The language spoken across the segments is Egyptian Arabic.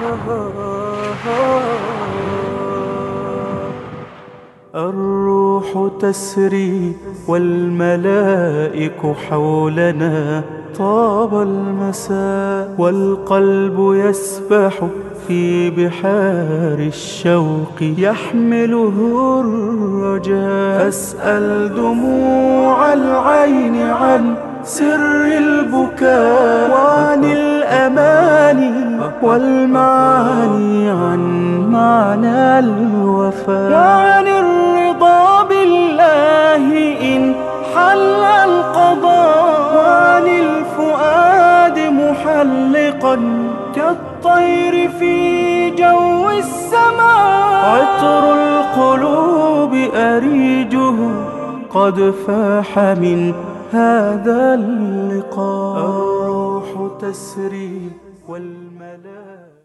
الروح تسري والملائك حولنا طاب المساء والقلب يسبح في بحار الشوق يحمله الرجاء أسأل دموع العين عن سر البكاء وعن الأماني والمعاني عن معنى الوفاء وعن الرضا بالله إن حل القضاء وعن الفؤاد محلقا كالطير في جو السماء عطر القلوب أريجه قد فاح من هذا اللقاء الروح تسري والملائكة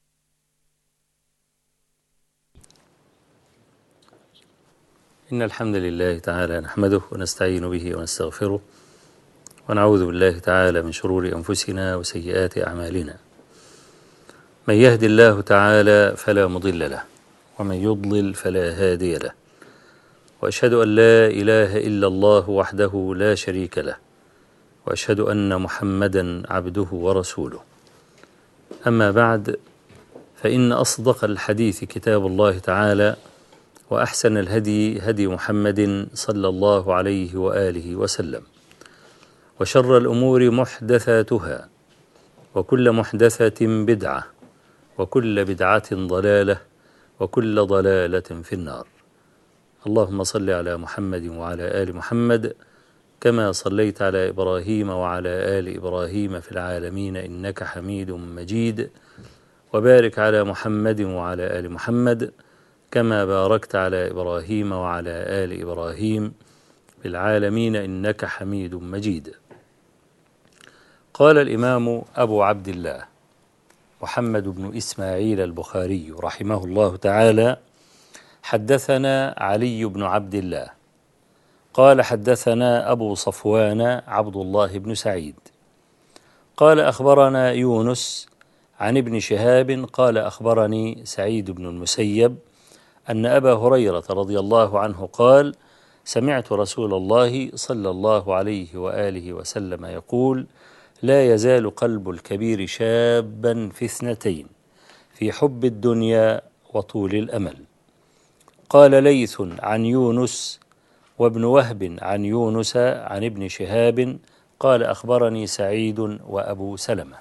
إن الحمد لله تعالى نحمده ونستعين به ونستغفره ونعوذ بالله تعالى من شرور أنفسنا وسيئات أعمالنا من يهد الله تعالى فلا مضل له ومن يضلل فلا هادي له وأشهد أن لا إله إلا الله وحده لا شريك له وأشهد أن محمدا عبده ورسوله أما بعد فإن أصدق الحديث كتاب الله تعالى وأحسن الهدي هدي محمد صلى الله عليه وآله وسلم وشر الأمور محدثاتها وكل محدثة بدعة وكل بدعة ضلالة وكل ضلالة في النار اللهم صل على محمد وعلى آل محمد كما صليت على إبراهيم وعلى آل إبراهيم في العالمين إنك حميد مجيد وبارك على محمد وعلى آل محمد كما باركت على إبراهيم وعلى آل إبراهيم في العالمين إنك حميد مجيد قال الإمام أبو عبد الله محمد بن إسماعيل البخاري رحمه الله تعالى حدثنا علي بن عبد الله قال حدثنا أبو صفوان عبد الله بن سعيد قال أخبرنا يونس عن ابن شهاب قال أخبرني سعيد بن المسيب أن أبا هريرة رضي الله عنه قال سمعت رسول الله صلى الله عليه وآله وسلم يقول لا يزال قلب الكبير شابا في اثنتين في حب الدنيا وطول الأمل قال ليث عن يونس وابن وهب عن يونس عن ابن شهاب قال أخبرني سعيد وأبو سلمة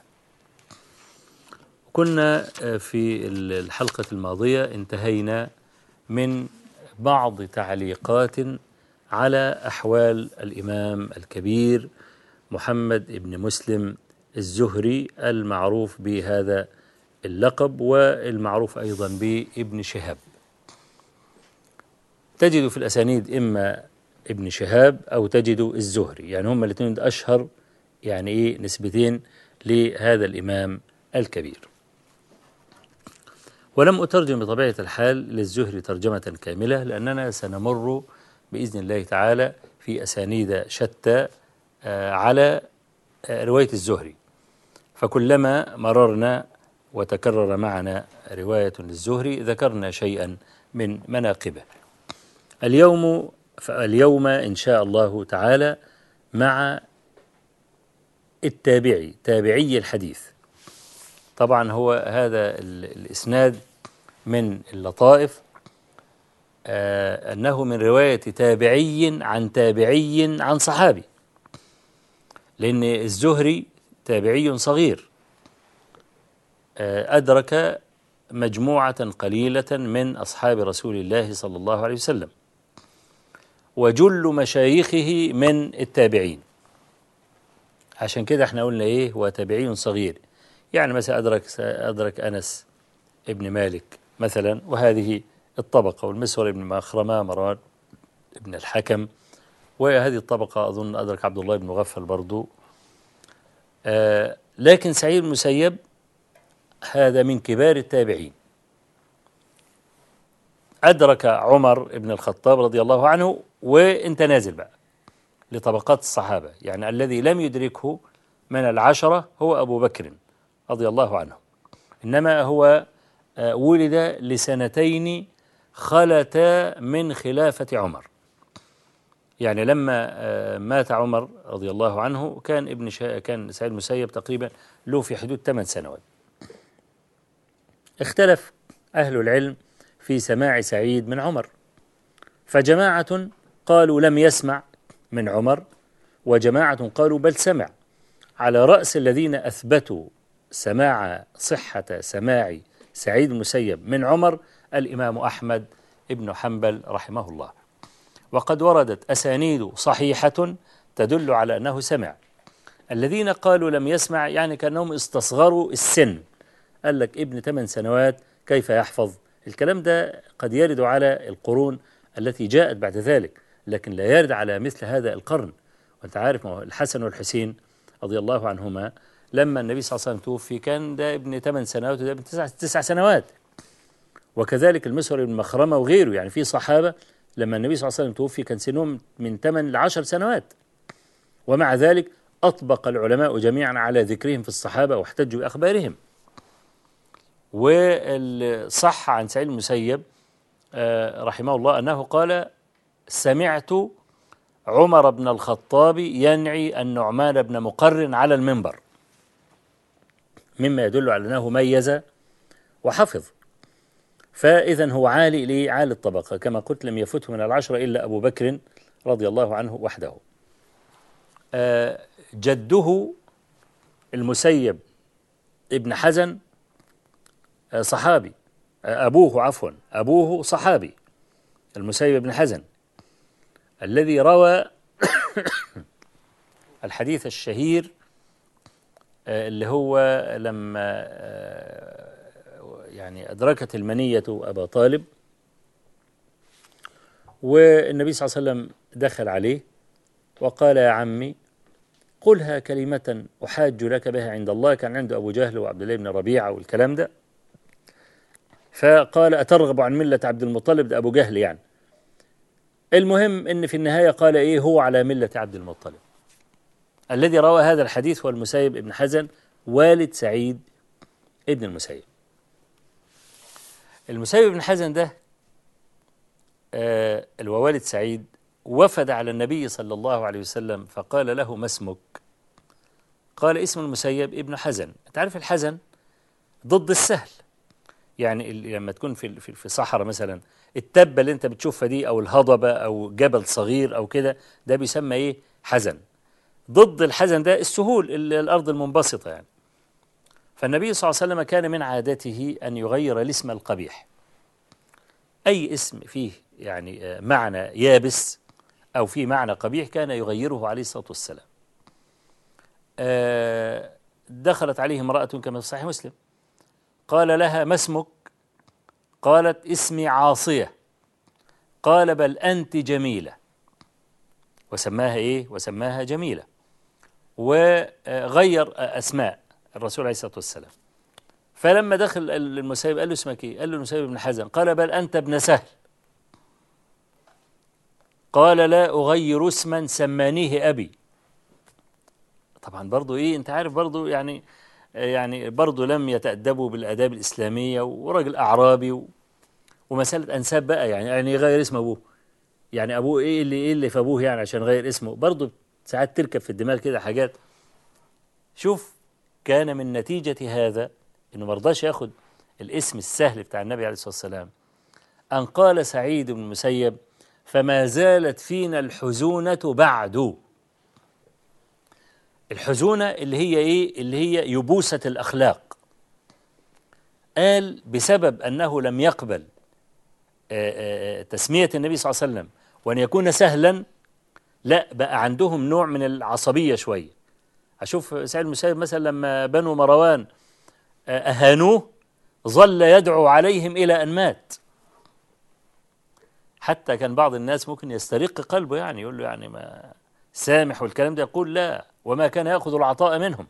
كنا في الحلقة الماضية انتهينا من بعض تعليقات على أحوال الإمام الكبير محمد بن مسلم الزهري المعروف بهذا اللقب والمعروف أيضا بابن شهاب تجد في الأسانيد إما ابن شهاب أو تجد الزهري يعني هم الاثنين أشهر يعني إيه نسبتين لهذا الإمام الكبير ولم أترجم بطبيعة الحال للزهري ترجمة كاملة لأننا سنمر بإذن الله تعالى في أسانيد شتى على رواية الزهري فكلما مررنا وتكرر معنا رواية للزهري ذكرنا شيئا من مناقبه اليوم اليوم إن شاء الله تعالى مع التابعي تابعي الحديث طبعا هو هذا الإسناد من اللطائف آه أنه من رواية تابعي عن تابعي عن صحابي لأن الزهري تابعي صغير آه أدرك مجموعة قليلة من أصحاب رسول الله صلى الله عليه وسلم وجل مشايخه من التابعين عشان كده احنا قلنا ايه هو تابعي صغير يعني مثلا أدرك أدرك أنس ابن مالك مثلا وهذه الطبقة والمسور ابن مخرمة مروان ابن الحكم وهذه الطبقة أظن أدرك عبد الله بن مغفل برضو آه لكن سعيد المسيب هذا من كبار التابعين أدرك عمر بن الخطاب رضي الله عنه وانت نازل بقى لطبقات الصحابة يعني الذي لم يدركه من العشرة هو أبو بكر رضي الله عنه إنما هو آه، ولد لسنتين خلتا من خلافة عمر يعني لما آه، مات عمر رضي الله عنه كان ابن شا... كان سعيد المسيب تقريبا له في حدود ثمان سنوات اختلف أهل العلم في سماع سعيد من عمر فجماعة قالوا لم يسمع من عمر وجماعة قالوا بل سمع على رأس الذين أثبتوا سماع صحة سماع سعيد المسيب من عمر الإمام أحمد بن حنبل رحمه الله وقد وردت أسانيد صحيحة تدل على أنه سمع الذين قالوا لم يسمع يعني كأنهم استصغروا السن قال لك ابن ثمان سنوات كيف يحفظ الكلام ده قد يرد على القرون التي جاءت بعد ذلك لكن لا يرد على مثل هذا القرن وانت عارف الحسن والحسين رضي الله عنهما لما النبي صلى الله عليه وسلم توفي كان ده ابن ثمان سنوات وده ابن تسع, تسع سنوات وكذلك المسور بن مخرمة وغيره يعني في صحابة لما النبي صلى الله عليه وسلم توفي كان سنهم من 8 ل 10 سنوات ومع ذلك أطبق العلماء جميعا على ذكرهم في الصحابة واحتجوا بأخبارهم والصح عن سعيد المسيب آه، رحمه الله أنه قال سمعت عمر بن الخطاب ينعي النعمان بن مقرن على المنبر مما يدل على أنه ميز وحفظ فإذا هو عالي ليه عالي الطبقة كما قلت لم يفته من العشرة إلا أبو بكر رضي الله عنه وحده آه، جده المسيب ابن حزن آه، صحابي آه، أبوه عفوا أبوه صحابي المسيب بن حزن الذي روى الحديث الشهير اللي هو لما يعني أدركت المنية أبا طالب والنبي صلى الله عليه وسلم دخل عليه وقال يا عمي قلها كلمة أحاج لك بها عند الله كان عنده أبو جهل وعبد الله بن ربيعة والكلام ده فقال أترغب عن ملة عبد المطلب ده أبو جهل يعني المهم أن في النهاية قال إيه هو على ملة عبد المطلب الذي روى هذا الحديث هو المسيب ابن حزن والد سعيد ابن المسيب المسيب بن حزن ده آه الوالد سعيد وفد على النبي صلى الله عليه وسلم فقال له ما اسمك قال اسم المسيب ابن حزن تعرف الحزن ضد السهل يعني لما تكون في في صحراء مثلا التبة اللي انت بتشوفها دي او الهضبة او جبل صغير او كده ده بيسمى ايه حزن ضد الحزن ده السهول الارض المنبسطة يعني فالنبي صلى الله عليه وسلم كان من عادته أن يغير الاسم القبيح أي اسم فيه يعني آه، معنى يابس أو فيه معنى قبيح كان يغيره عليه الصلاة والسلام آه، دخلت عليه امرأة كما في صحيح مسلم قال لها ما اسمك قالت اسمي عاصية قال بل أنت جميلة وسماها إيه وسماها جميلة وغير أسماء الرسول عليه الصلاة والسلام فلما دخل المسيب قال له اسمك ايه؟ قال له المسيب بن حزن قال بل أنت ابن سهل قال لا أغير اسما سمانيه أبي طبعا برضو إيه أنت عارف برضو يعني يعني برضو لم يتأدبوا بالآداب الإسلامية وراجل أعرابي و ومسألة أنساب بقى يعني يعني يغير اسم أبوه يعني أبوه إيه اللي إيه اللي في أبوه يعني عشان يغير اسمه برضو ساعات تركب في الدماغ كده حاجات شوف كان من نتيجة هذا انه ما رضاش ياخد الاسم السهل بتاع النبي عليه الصلاة والسلام أن قال سعيد بن المسيب فما زالت فينا الحزونة بعد الحزونة اللي هي إيه؟ اللي هي يبوسة الأخلاق قال بسبب أنه لم يقبل تسمية النبي صلى الله عليه وسلم وأن يكون سهلا لا بقى عندهم نوع من العصبية شوية أشوف سعيد المسيب مثلا لما بنو مروان آه، أهانوه ظل يدعو عليهم إلى أن مات حتى كان بعض الناس ممكن يسترق قلبه يعني يقول له يعني ما سامح والكلام ده يقول لا وما كان يأخذ العطاء منهم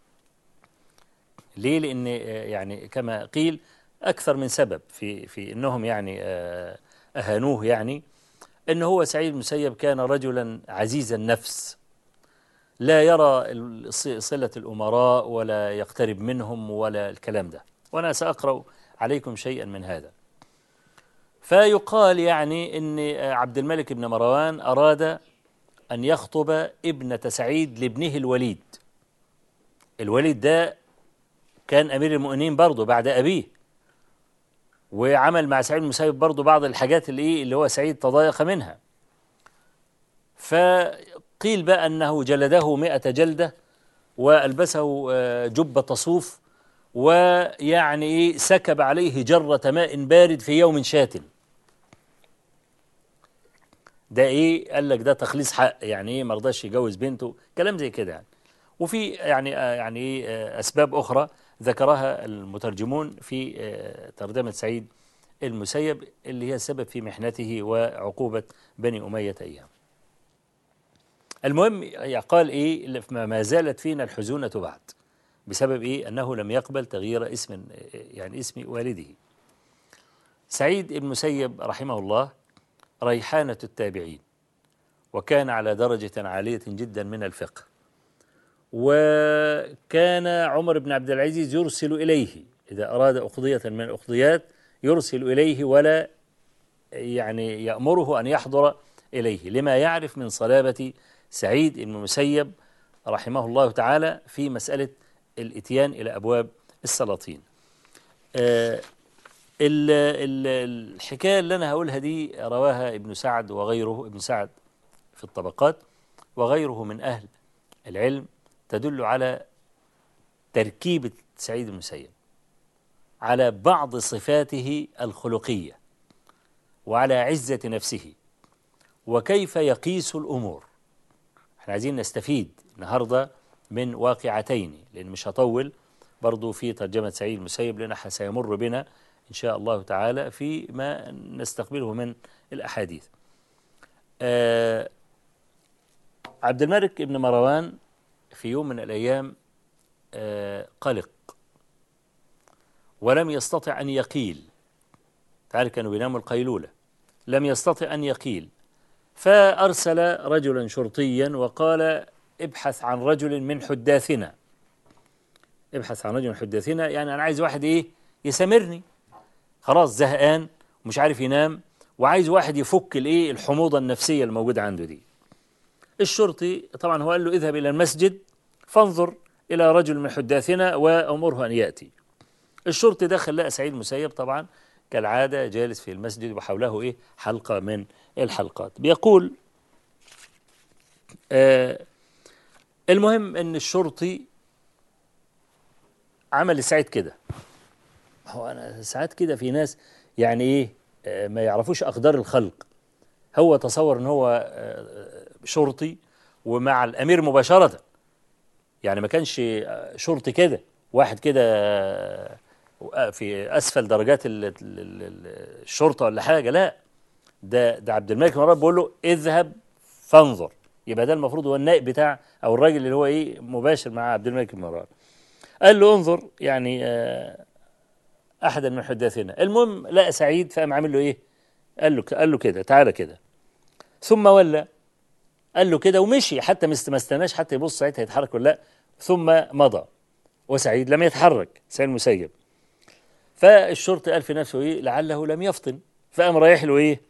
ليه لأن آه، يعني كما قيل أكثر من سبب في في أنهم يعني آه، أهانوه يعني أنه هو سعيد المسيب كان رجلا عزيز النفس لا يرى صلة الأمراء ولا يقترب منهم ولا الكلام ده وأنا سأقرأ عليكم شيئا من هذا فيقال يعني أن عبد الملك بن مروان أراد أن يخطب ابنة سعيد لابنه الوليد الوليد ده كان أمير المؤمنين برضه بعد أبيه وعمل مع سعيد المسيب برضه بعض الحاجات اللي إيه اللي هو سعيد تضايق منها فقيل بقى أنه جلده مئة جلدة وألبسه آه، جبة صوف ويعني إيه سكب عليه جرة ماء بارد في يوم شات ده ايه قال لك ده تخليص حق يعني ايه ما رضاش يجوز بنته كلام زي كده يعني وفي يعني آه يعني ايه آه اسباب اخرى ذكرها المترجمون في آه ترجمه سعيد المسيب اللي هي السبب في محنته وعقوبه بني اميه ايام المهم قال ايه ما زالت فينا الحزونه بعد بسبب ايه انه لم يقبل تغيير اسم يعني اسم والده سعيد المسيب رحمه الله ريحانة التابعين وكان على درجة عالية جدا من الفقه وكان عمر بن عبد العزيز يرسل إليه إذا أراد أقضية من الأقضيات يرسل إليه ولا يعني يأمره أن يحضر إليه لما يعرف من صلابة سعيد بن المسيب رحمه الله تعالى في مسألة الإتيان إلى أبواب السلاطين آه ال ال الحكاية اللي أنا هقولها دي رواها ابن سعد وغيره ابن سعد في الطبقات وغيره من أهل العلم تدل على تركيبة سعيد المسيب على بعض صفاته الخلقية وعلى عزة نفسه وكيف يقيس الأمور احنا عايزين نستفيد النهاردة من واقعتين لأن مش هطول برضو في ترجمة سعيد المسيب لأن سيمر بنا إن شاء الله تعالى في ما نستقبله من الأحاديث آه عبد الملك بن مروان في يوم من الأيام آه قلق ولم يستطع أن يقيل تعالى كانوا بيناموا القيلولة لم يستطع أن يقيل فأرسل رجلا شرطيا وقال ابحث عن رجل من حداثنا ابحث عن رجل من حداثنا يعني أنا عايز واحد إيه يسامرني خلاص زهقان ومش عارف ينام وعايز واحد يفك الايه الحموضه النفسيه الموجوده عنده دي الشرطي طبعا هو قال له اذهب الى المسجد فانظر الى رجل من حداثنا وامره ان ياتي الشرطي دخل لقى سعيد مسيب طبعا كالعاده جالس في المسجد وحوله ايه حلقه من الحلقات بيقول آه المهم ان الشرطي عمل لسعيد كده هو انا ساعات كده في ناس يعني ايه آه ما يعرفوش اقدار الخلق هو تصور ان هو آه شرطي ومع الامير مباشره يعني ما كانش شرطي كده واحد كده في اسفل درجات الشرطه ولا حاجه لا ده ده عبد الملك مرات بيقول له اذهب فانظر يبقى ده المفروض هو النائب بتاع او الراجل اللي هو ايه مباشر مع عبد الملك بن مروان قال له انظر يعني آه احدا من حداثنا المهم لقى سعيد فقام عامل له ايه قال له قال له كده تعالى كده ثم ولى قال له كده ومشي حتى ما استناش حتى يبص سعيد هيتحرك ولا لا ثم مضى وسعيد لم يتحرك سعيد المسيب فالشرطي قال في نفسه ايه لعله لم يفطن فقام رايح له ايه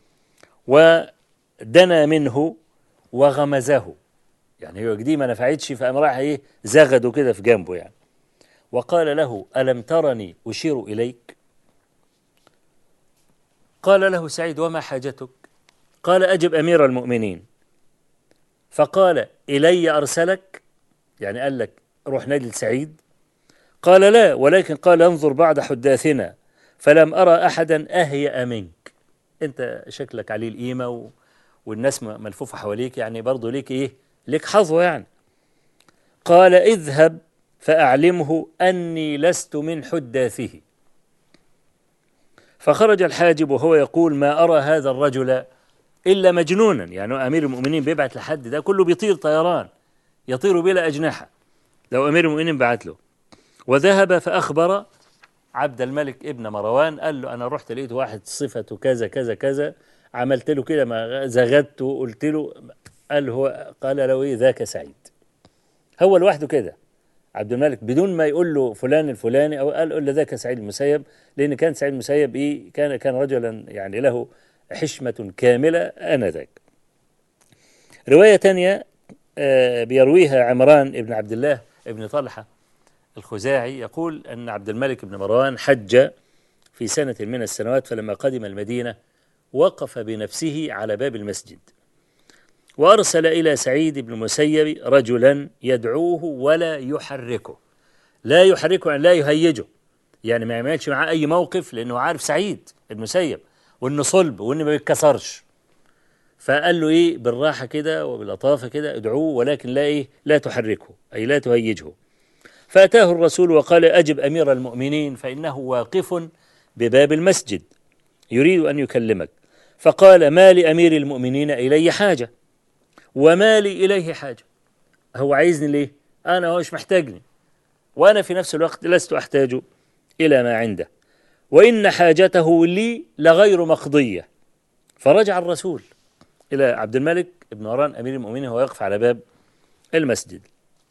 ودنا منه وغمزه يعني هو دي ما نفعتش فقام رايح ايه زغده كده في جنبه يعني وقال له ألم ترني أشير إليك قال له سعيد وما حاجتك قال أجب أمير المؤمنين فقال إلي أرسلك يعني قال لك روح نادي لسعيد قال لا ولكن قال انظر بعد حداثنا فلم أرى أحدا أهيأ منك أنت شكلك عليه القيمة و... والناس ملفوفة حواليك يعني برضه ليك إيه ليك حظوة يعني قال اذهب فأعلمه أني لست من حداثه فخرج الحاجب وهو يقول ما أرى هذا الرجل إلا مجنونا يعني أمير المؤمنين بيبعت لحد ده كله بيطير طيران يطير بلا أجنحة لو أمير المؤمنين بعت له وذهب فأخبر عبد الملك ابن مروان قال له أنا رحت لقيت واحد صفته كذا كذا كذا عملت له كده ما زغدته وقلت له قال هو قال له إيه ذاك سعيد هو لوحده كده عبد الملك بدون ما يقول له فلان الفلاني او قال قل له ذاك سعيد المسيب لان كان سعيد المسيب ايه كان كان رجلا يعني له حشمه كامله انذاك. روايه ثانيه آه بيرويها عمران بن عبد الله بن طلحه الخزاعي يقول ان عبد الملك بن مروان حج في سنه من السنوات فلما قدم المدينه وقف بنفسه على باب المسجد وأرسل إلى سعيد بن المسيب رجلا يدعوه ولا يحركه لا يحركه يعني لا يهيجه يعني ما يعملش معاه أي موقف لأنه عارف سعيد بن المسيب وإنه صلب وإنه ما بيتكسرش فقال له إيه بالراحة كده وباللطافة كده ادعوه ولكن لا إيه لا تحركه أي لا تهيجه فأتاه الرسول وقال أجب أمير المؤمنين فإنه واقف بباب المسجد يريد أن يكلمك فقال ما لأمير المؤمنين إلي حاجة وما لي إليه حاجة هو عايزني ليه أنا هو مش محتاجني وأنا في نفس الوقت لست أحتاج إلى ما عنده وإن حاجته لي لغير مقضية فرجع الرسول إلى عبد الملك بن مروان أمير المؤمنين وهو يقف على باب المسجد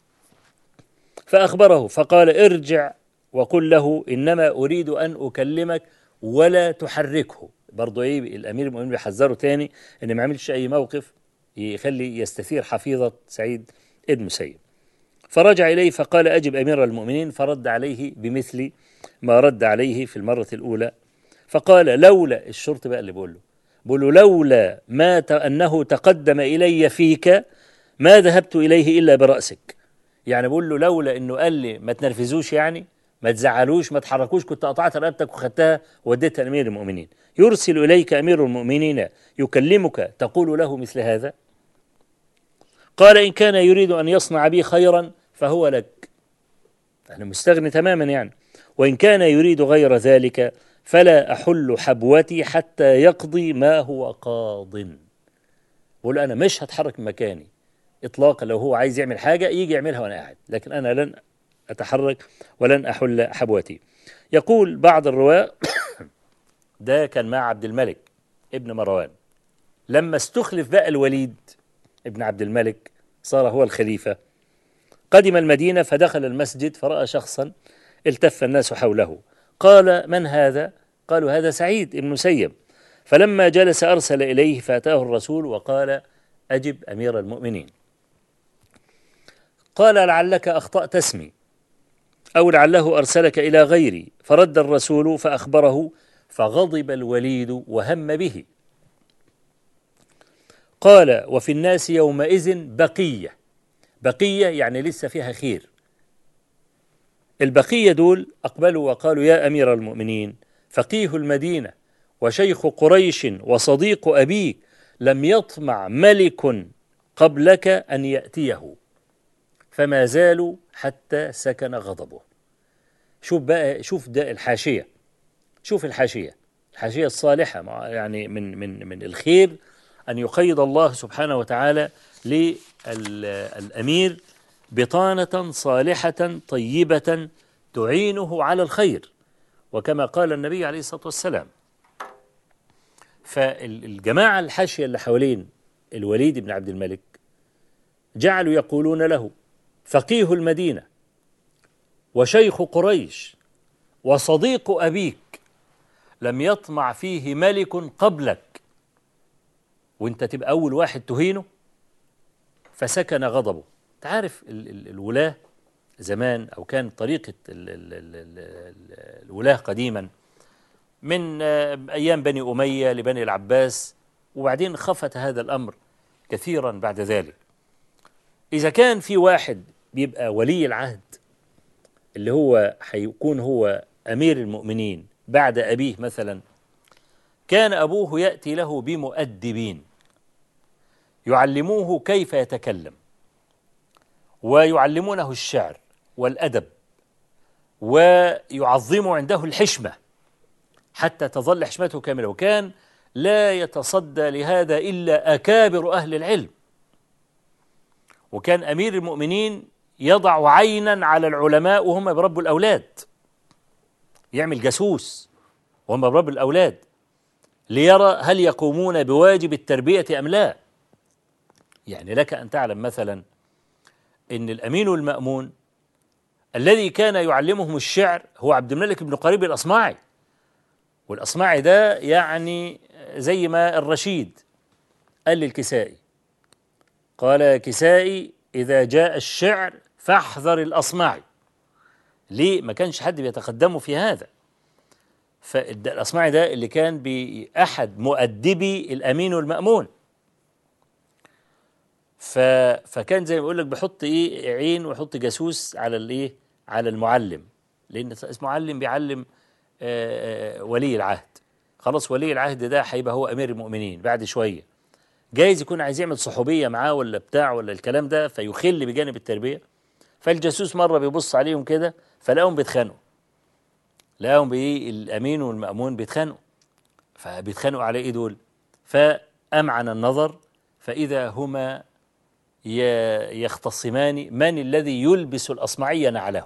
فأخبره فقال ارجع وقل له إنما أريد أن أكلمك ولا تحركه برضه إيه الأمير المؤمنين بيحذره تاني إن ما عملش أي موقف يخلي يستثير حفيظة سعيد ابن مسيب فرجع إليه فقال أجب أمير المؤمنين فرد عليه بمثل ما رد عليه في المرة الأولى فقال لولا الشرط بقى اللي بقول له بقول له لولا ما ت- أنه تقدم إلي فيك ما ذهبت إليه إلا برأسك يعني بقول له لولا أنه قال لي ما تنرفزوش يعني ما تزعلوش ما تحركوش كنت قطعت رقبتك وخدتها ووديتها لأمير المؤمنين يرسل إليك أمير المؤمنين يكلمك تقول له مثل هذا قال إن كان يريد أن يصنع بي خيرا فهو لك أنا مستغني تماما يعني وإن كان يريد غير ذلك فلا أحل حبوتي حتى يقضي ما هو قاض بقول أنا مش هتحرك من مكاني إطلاقا لو هو عايز يعمل حاجة يجي يعملها وأنا قاعد لكن أنا لن أتحرك ولن أحل حبوتي يقول بعض الرواة ده كان مع عبد الملك ابن مروان لما استخلف بقى الوليد ابن عبد الملك صار هو الخليفة قدم المدينة فدخل المسجد فرأى شخصا التف الناس حوله قال من هذا؟ قالوا هذا سعيد بن مسيب فلما جلس أرسل إليه فأتاه الرسول وقال أجب أمير المؤمنين قال لعلك أخطأت اسمي أو لعله أرسلك إلى غيري فرد الرسول فأخبره فغضب الوليد وهم به قال وفي الناس يومئذ بقية بقية يعني لسه فيها خير البقية دول أقبلوا وقالوا يا أمير المؤمنين فقيه المدينة وشيخ قريش وصديق أبيك لم يطمع ملك قبلك أن يأتيه فما زالوا حتى سكن غضبه شوف بقى شوف ده الحاشية شوف الحاشية الحاشية الصالحة مع- يعني من من من الخير أن يقيد الله سبحانه وتعالى للأمير بطانة صالحة طيبة تعينه على الخير وكما قال النبي عليه الصلاة والسلام فالجماعة الحاشية اللي حوالين الوليد بن عبد الملك جعلوا يقولون له فقيه المدينة وشيخ قريش وصديق أبيك لم يطمع فيه ملك قبلك وانت تبقى أول واحد تهينه فسكن غضبه تعرف ال ال الولاة زمان أو كان طريقة ال ال ال ال ال الولاة قديما من آه، أيام بني أمية لبني العباس وبعدين خفت هذا الأمر كثيرا بعد ذلك إذا كان في واحد بيبقى ولي العهد اللي هو هيكون هو أمير المؤمنين بعد أبيه مثلا كان أبوه يأتي له بمؤدبين يعلموه كيف يتكلم ويعلمونه الشعر والأدب ويعظموا عنده الحشمة حتى تظل حشمته كاملة وكان لا يتصدى لهذا إلا أكابر أهل العلم وكان أمير المؤمنين يضع عينا على العلماء وهم بربوا الأولاد يعمل جاسوس وهم بربوا الأولاد ليرى هل يقومون بواجب التربية أم لا يعني لك أن تعلم مثلا أن الأمين المأمون الذي كان يعلمهم الشعر هو عبد الملك بن قريب الأصمعي والأصمعي ده يعني زي ما الرشيد قال للكسائي قال يا كسائي إذا جاء الشعر فاحذر الأصمعي ليه ما كانش حد بيتقدمه في هذا فالأصمعي ده اللي كان بأحد مؤدبي الأمين والمأمون ف... فكان زي ما بيقول لك بيحط ايه عين ويحط جاسوس على الايه على المعلم لان اسمه معلم بيعلم آه، آه، ولي العهد خلاص ولي العهد ده هيبقى هو امير المؤمنين بعد شويه جايز يكون عايز يعمل صحوبيه معاه ولا بتاع ولا الكلام ده فيخل بجانب التربيه فالجاسوس مره بيبص عليهم كده فلاقيهم بيتخانقوا لقاهم بايه الامين والمامون بيتخانقوا فبيتخانقوا على ايه دول فامعن النظر فاذا هما ي- يختصمان من الذي يلبس الأصمعي نعله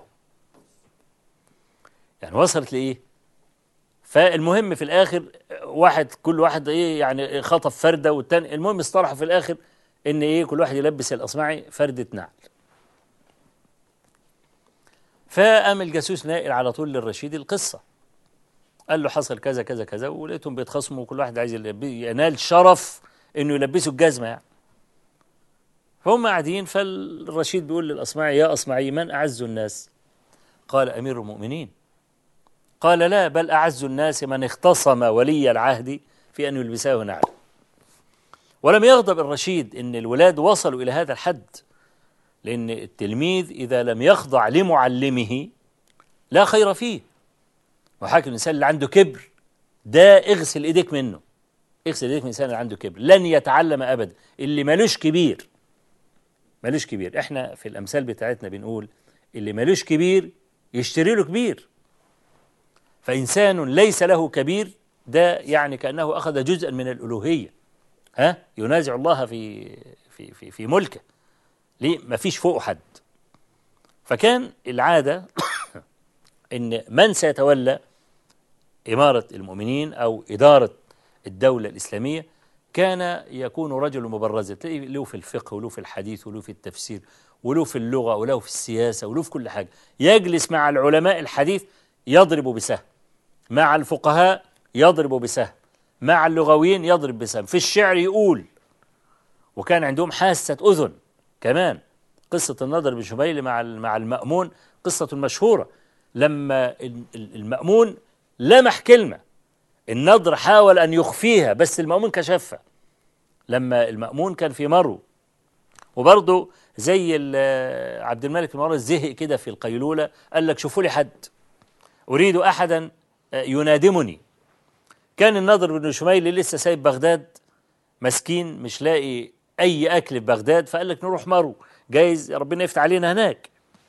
يعني وصلت لإيه فالمهم في الآخر واحد كل واحد إيه يعني خطف فردة والتاني المهم اصطلحوا في الآخر إن إيه كل واحد يلبس الأصمعي فردة نعل فقام الجاسوس ناقل على طول للرشيد القصة قال له حصل كذا كذا كذا ولقيتهم بيتخاصموا وكل واحد عايز يلبي- ينال شرف انه يلبسه الجزمه يعني فهم قاعدين فالرشيد بيقول للأصمعي يا أصمعي من أعز الناس قال أمير المؤمنين قال لا بل أعز الناس من اختصم ولي العهد في أن يلبسه نعل ولم يغضب الرشيد إن الولاد وصلوا إلى هذا الحد لأن التلميذ إذا لم يخضع لمعلمه لا خير فيه وحاكم الإنسان اللي عنده كبر ده اغسل إيديك منه اغسل إيديك من الإنسان اللي عنده كبر لن يتعلم أبدا اللي ملوش كبير ملوش كبير احنا في الامثال بتاعتنا بنقول اللي ملوش كبير يشتري له كبير فانسان ليس له كبير ده يعني كانه اخذ جزءا من الالوهيه ها ينازع الله في في في, في ملكه ليه ما فيش فوقه حد فكان العاده ان من سيتولى اماره المؤمنين او اداره الدوله الاسلاميه كان يكون رجل مبرزا تلاقيه له في الفقه وله في الحديث وله في التفسير وله في اللغة وله في السياسة وله في كل حاجة يجلس مع العلماء الحديث يضرب بسهم مع الفقهاء يضرب بسهم مع اللغويين يضرب بسهم في الشعر يقول وكان عندهم حاسة أذن كمان قصة النضر بن شميل مع مع المأمون قصة مشهورة لما المأمون لمح كلمة النضر حاول أن يخفيها بس المأمون كشفها لما المأمون كان في مرو وبرضه زي عبد الملك بن مروان زهق كده في القيلولة قال لك شوفوا لي حد أريد أحدا ينادمني كان النضر بن شميل لسه سايب بغداد مسكين مش لاقي أي أكل في بغداد فقال لك نروح مرو جايز ربنا يفتح علينا هناك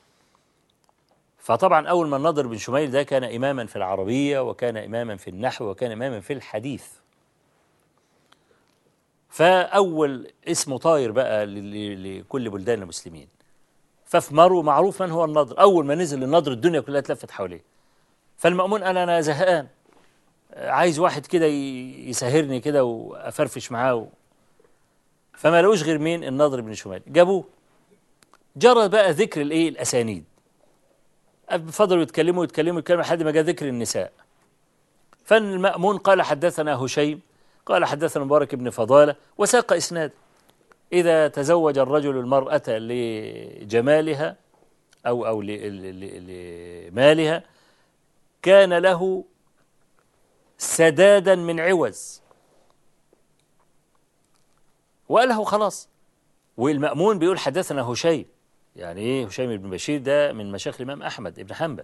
فطبعا أول ما النضر بن شميل ده كان إماما في العربية وكان إماما في النحو وكان إماما في الحديث فأول اسمه طاير بقى لكل بلدان المسلمين ففي مرو معروف من هو النضر أول ما نزل النضر الدنيا كلها اتلفت حواليه فالمأمون قال أنا زهقان عايز واحد كده يسهرني كده وأفرفش معاه فما لقوش غير مين النضر بن شميل جابوه جرى بقى ذكر الايه الاسانيد فضلوا يتكلموا يتكلموا يتكلموا لحد ما جاء ذكر النساء فالمأمون قال حدثنا هشيم قال حدثنا مبارك بن فضالة وساق إسناد إذا تزوج الرجل المرأة لجمالها أو أو لمالها كان له سدادا من عوز وقال له خلاص والمأمون بيقول حدثنا هشيم يعني ايه هشيم بن بشير ده من مشايخ الامام احمد بن حنبل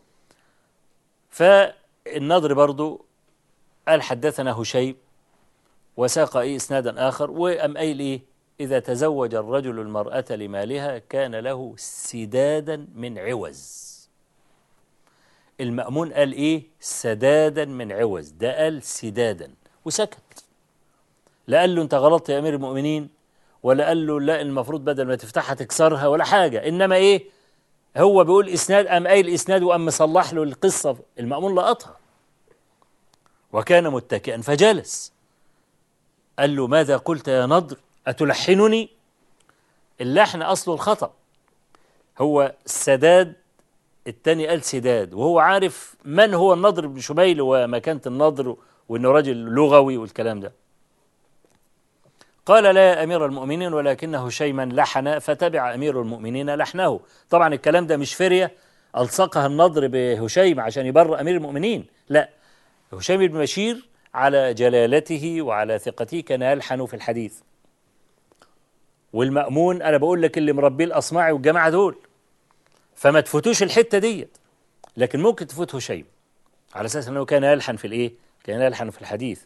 فالنضر برضو قال حدثنا هشيم وساق ايه اسنادا اخر وام قايل ايه اذا تزوج الرجل المراه لمالها كان له سدادا من عوز المأمون قال ايه سدادا من عوز ده قال سدادا وسكت لا قال له انت غلطت يا امير المؤمنين ولا قال له لا المفروض بدل ما تفتحها تكسرها ولا حاجة إنما إيه هو بيقول إسناد أم قايل إسناد وأم مصلح له القصة المأمون لقطها وكان متكئا فجلس قال له ماذا قلت يا نضر أتلحنني اللحن أصل الخطأ هو السداد التاني قال سداد وهو عارف من هو النضر بن شميل ومكانة النضر وانه راجل لغوي والكلام ده قال لا يا امير المؤمنين ولكنه شيما لحن فتبع امير المؤمنين لحنه طبعا الكلام ده مش فريه الصقها النضر بهشيم عشان يبرر امير المؤمنين لا هشيم بن بشير على جلالته وعلى ثقته كان يلحن في الحديث والمأمون أنا بقول لك اللي مربيه الأصمعي والجماعة دول فما تفوتوش الحتة ديت لكن ممكن تفوت هشيم على أساس أنه كان يلحن في الإيه؟ كان يلحن في الحديث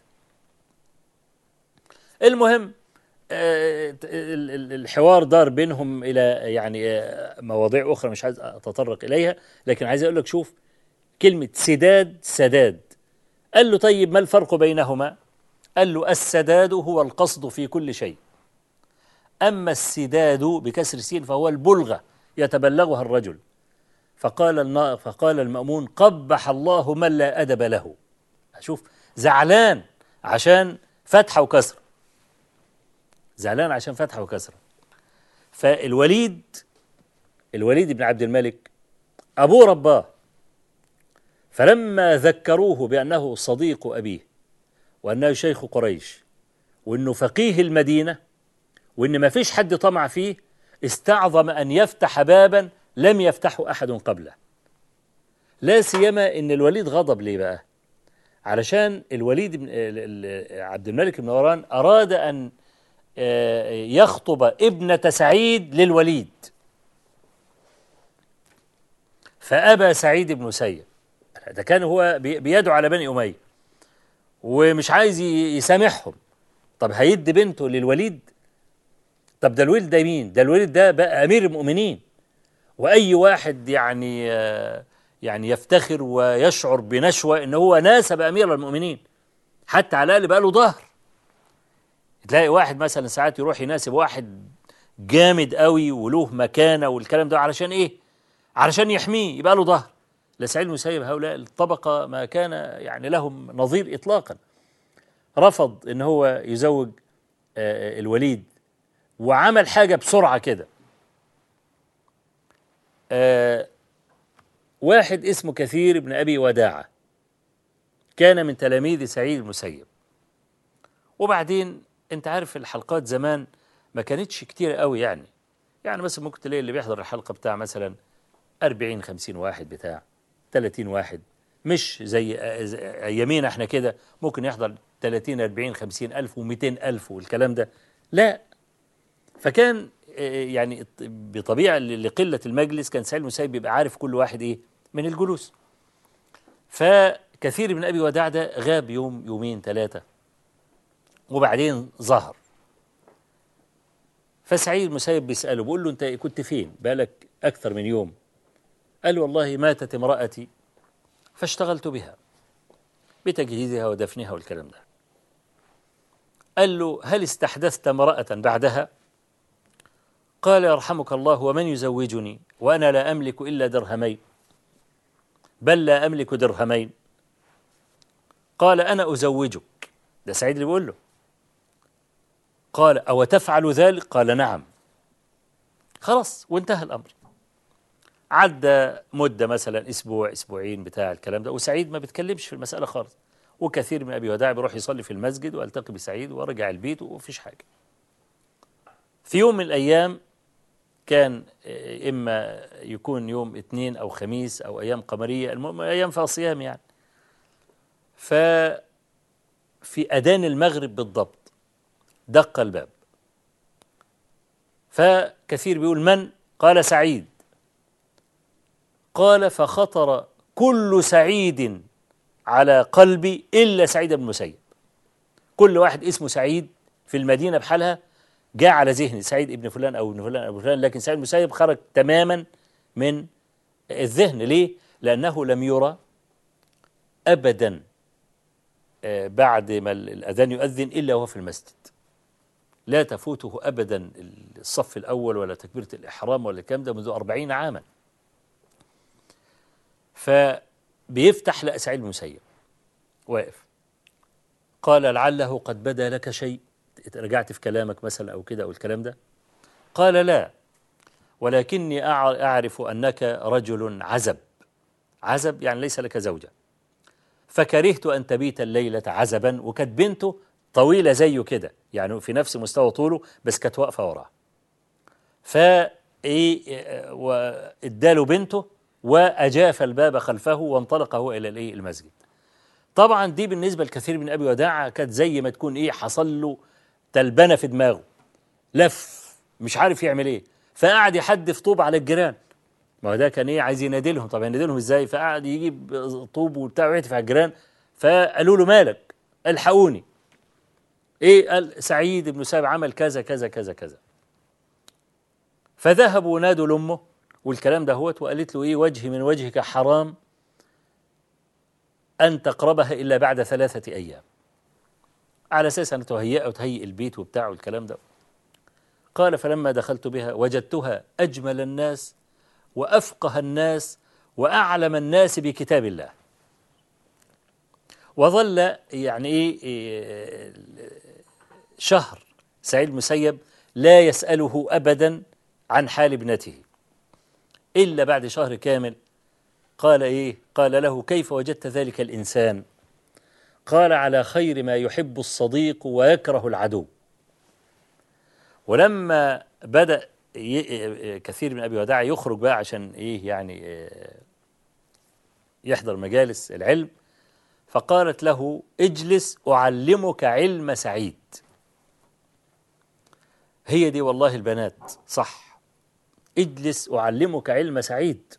المهم آه، ال- ال- الحوار دار بينهم إلى يعني آه، مواضيع أخرى مش عايز أتطرق إليها لكن عايز أقول لك شوف كلمة سداد سداد قال له طيب ما الفرق بينهما قال له السداد هو القصد في كل شيء أما السداد بكسر السين فهو البلغة يتبلغها الرجل فقال النا- فقال المأمون قبح الله من لا أدب له شوف زعلان عشان فتحة وكسرة زعلان عشان فتحة وكسرة فالوليد الوليد بن عبد الملك أبوه رباه فلما ذكروه بأنه صديق أبيه وأنه شيخ قريش وأنه فقيه المدينة وأن ما فيش حد طمع فيه استعظم أن يفتح بابا لم يفتحه أحد قبله لا سيما أن الوليد غضب ليه بقى علشان الوليد بن ال- ال- عبد الملك بن مروان أراد أن آه، يخطب ابنة سعيد للوليد فأبى سعيد بن مسيب ده كان هو بي- بيدعو على بني أمية ومش عايز ي- يسامحهم طب هيدي بنته للوليد طب ده الوليد ده مين ده الوليد ده بقى أمير المؤمنين وأي واحد يعني آه، يعني يفتخر ويشعر بنشوة إن هو ناسب أمير المؤمنين حتى على الأقل بقى له ظهر تلاقي واحد مثلا ساعات يروح يناسب واحد جامد قوي وله مكانة والكلام ده علشان إيه علشان يحميه يبقى له ظهر لسعيد المسيب هؤلاء الطبقة ما كان يعني لهم نظير إطلاقا رفض إن هو يزوج آه، الوليد وعمل حاجة بسرعة كده آه، واحد اسمه كثير بن أبي وداعة كان من تلاميذ سعيد المسيب وبعدين انت عارف الحلقات زمان ما كانتش كتير قوي يعني يعني مثلا ممكن تلاقي اللي بيحضر الحلقة بتاع مثلا 40 50 واحد بتاع 30 واحد مش زي زي ايامينا احنا كده ممكن يحضر 30 40 50 الف و200 الف والكلام ده لا فكان آه، يعني بطبيعه لقله المجلس كان سعيد المسيب بيبقى عارف كل واحد ايه من الجلوس فكثير من ابي وداع ده غاب يوم يومين ثلاثه وبعدين ظهر فسعيد المسيب بيساله بيقول له انت كنت فين بقالك اكثر من يوم قال والله ماتت امرأتي فاشتغلت بها بتجهيزها ودفنها والكلام ده قال له هل استحدثت امرأة بعدها قال يرحمك الله ومن يزوجني وأنا لا أملك إلا درهمين بل لا أملك درهمين قال أنا أزوجك ده سعيد اللي بيقول له قال أو تفعل ذلك قال نعم خلاص وانتهى الأمر عدى مدة مثلا أسبوع أسبوعين بتاع الكلام ده وسعيد ما بيتكلمش في المسألة خالص وكثير من أبي وداع بيروح يصلي في المسجد والتقي بسعيد ورجع البيت ومفيش حاجة في يوم من الأيام كان آه، إما يكون يوم اثنين أو خميس أو أيام قمرية المهم أيام فيها صيام يعني ففي أذان المغرب بالضبط دق الباب فكثير بيقول من قال سعيد قال فخطر كل سعيد على قلبي إلا سعيد بن المسيب كل واحد اسمه سعيد في المدينة بحالها جاء على ذهني سعيد ابن فلان أو ابن فلان أو ابن فلان لكن سعيد بن المسيب خرج تماما من الذهن ليه؟ لأنه لم يرى أبدا آه، بعد ما الأذان يؤذن إلا وهو في المسجد لا تفوته أبدا الصف الأول ولا تكبيرة الإحرام ولا الكلام ده منذ أربعين عاما فبيفتح لقى سعيد المسيب واقف قال لعله قد بدا لك شيء رجعت في كلامك مثلا أو كده أو الكلام ده قال لا ولكني أع- أعرف أنك رجل عزب عزب يعني ليس لك زوجة فكرهت أن تبيت الليلة عزبا وكانت بنته طويلة زيه كده يعني في نفس مستوى طوله بس كانت واقفة وراه فإيه وإداله بنته وأجاف الباب خلفه وانطلق هو إلى الإيه المسجد طبعا دي بالنسبة لكثير من أبي وداع كانت زي ما تكون إيه حصل له تلبنة في دماغه لف مش عارف يعمل إيه فقعد يحدف طوب على الجيران ما هو ده كان ايه عايز ينادي لهم طب ينادي لهم ازاي فقعد يجيب طوب وبتاع ويهتف على الجيران فقالوا له مالك الحقوني ايه قال سعيد بن سابع عمل كذا كذا كذا كذا فذهبوا نادوا لامه والكلام ده هوت وقالت له ايه وجهي من وجهك حرام ان تقربها الا بعد ثلاثه ايام على اساس ان تهيئ وتهيئ البيت وبتاع والكلام ده قال فلما دخلت بها وجدتها اجمل الناس وافقه الناس واعلم الناس بكتاب الله وظل يعني ايه شهر سعيد المسيب لا يساله ابدا عن حال ابنته الا بعد شهر كامل قال ايه قال له كيف وجدت ذلك الانسان قال على خير ما يحب الصديق ويكره العدو ولما بدا كثير من ابي وداع يخرج بقى عشان ايه يعني يحضر مجالس العلم فقالت له اجلس اعلمك علم سعيد هي دي والله البنات صح اجلس اعلمك علم سعيد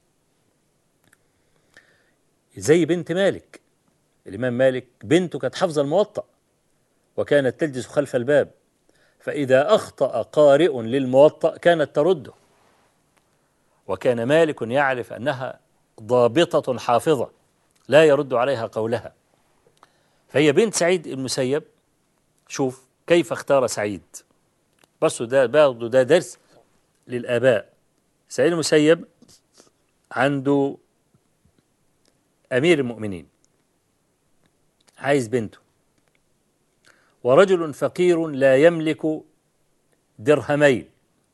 زي بنت مالك الامام مالك بنته كانت حافظه الموطأ وكانت تجلس خلف الباب فإذا أخطأ قارئ للموطأ كانت ترده وكان مالك يعرف أنها ضابطة حافظة لا يرد عليها قولها فهي بنت سعيد المسيب شوف كيف اختار سعيد بس ده برضه ده درس للآباء سعيد المسيب عنده أمير المؤمنين عايز بنته ورجل فقير لا يملك درهمين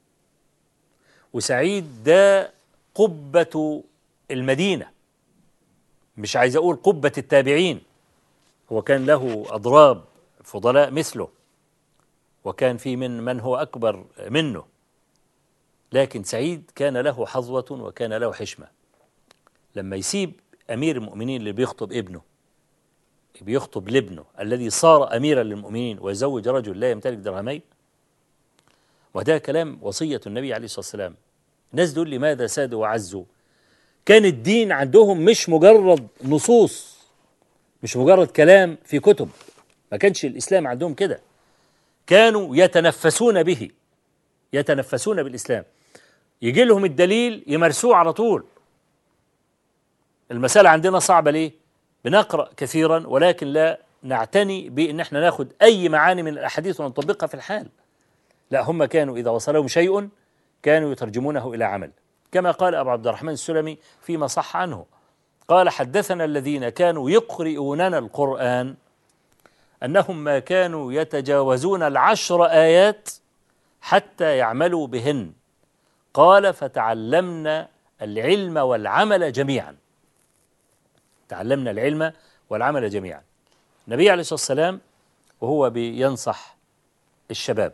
وسعيد ده قبة المدينة مش عايز أقول قبة التابعين هو كان له أضراب فضلاء مثله وكان في من من هو أكبر منه لكن سعيد كان له حظوة وكان له حشمة لما يسيب أمير المؤمنين اللي بيخطب ابنه بيخطب لابنه الذي صار أميرا للمؤمنين ويزوج رجل لا يمتلك درهمين وده كلام وصية النبي عليه الصلاة والسلام الناس دول لماذا سادوا وعزوا كان الدين عندهم مش مجرد نصوص مش مجرد كلام في كتب ما كانش الإسلام عندهم كده كانوا يتنفسون به يتنفسون بالإسلام يجي لهم الدليل يمارسوه على طول المسألة عندنا صعبة ليه بنقرأ كثيرا ولكن لا نعتني بأن احنا ناخد أي معاني من الأحاديث ونطبقها في الحال لا هم كانوا إذا وصلهم شيء كانوا يترجمونه إلى عمل كما قال أبو عبد الرحمن السلمي فيما صح عنه قال حدثنا الذين كانوا يقرئوننا القرآن أنهم ما كانوا يتجاوزون العشر آيات حتى يعملوا بهن قال فتعلمنا العلم والعمل جميعا تعلمنا العلم والعمل جميعا النبي عليه الصلاة والسلام وهو بينصح الشباب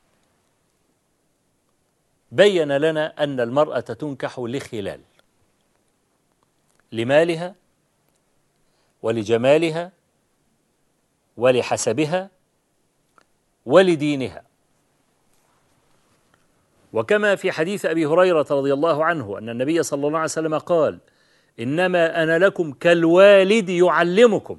بين لنا أن المرأة تنكح لخلال لمالها ولجمالها ولحسبها ولدينها وكما في حديث ابي هريره رضي الله عنه ان النبي صلى الله عليه وسلم قال انما انا لكم كالوالد يعلمكم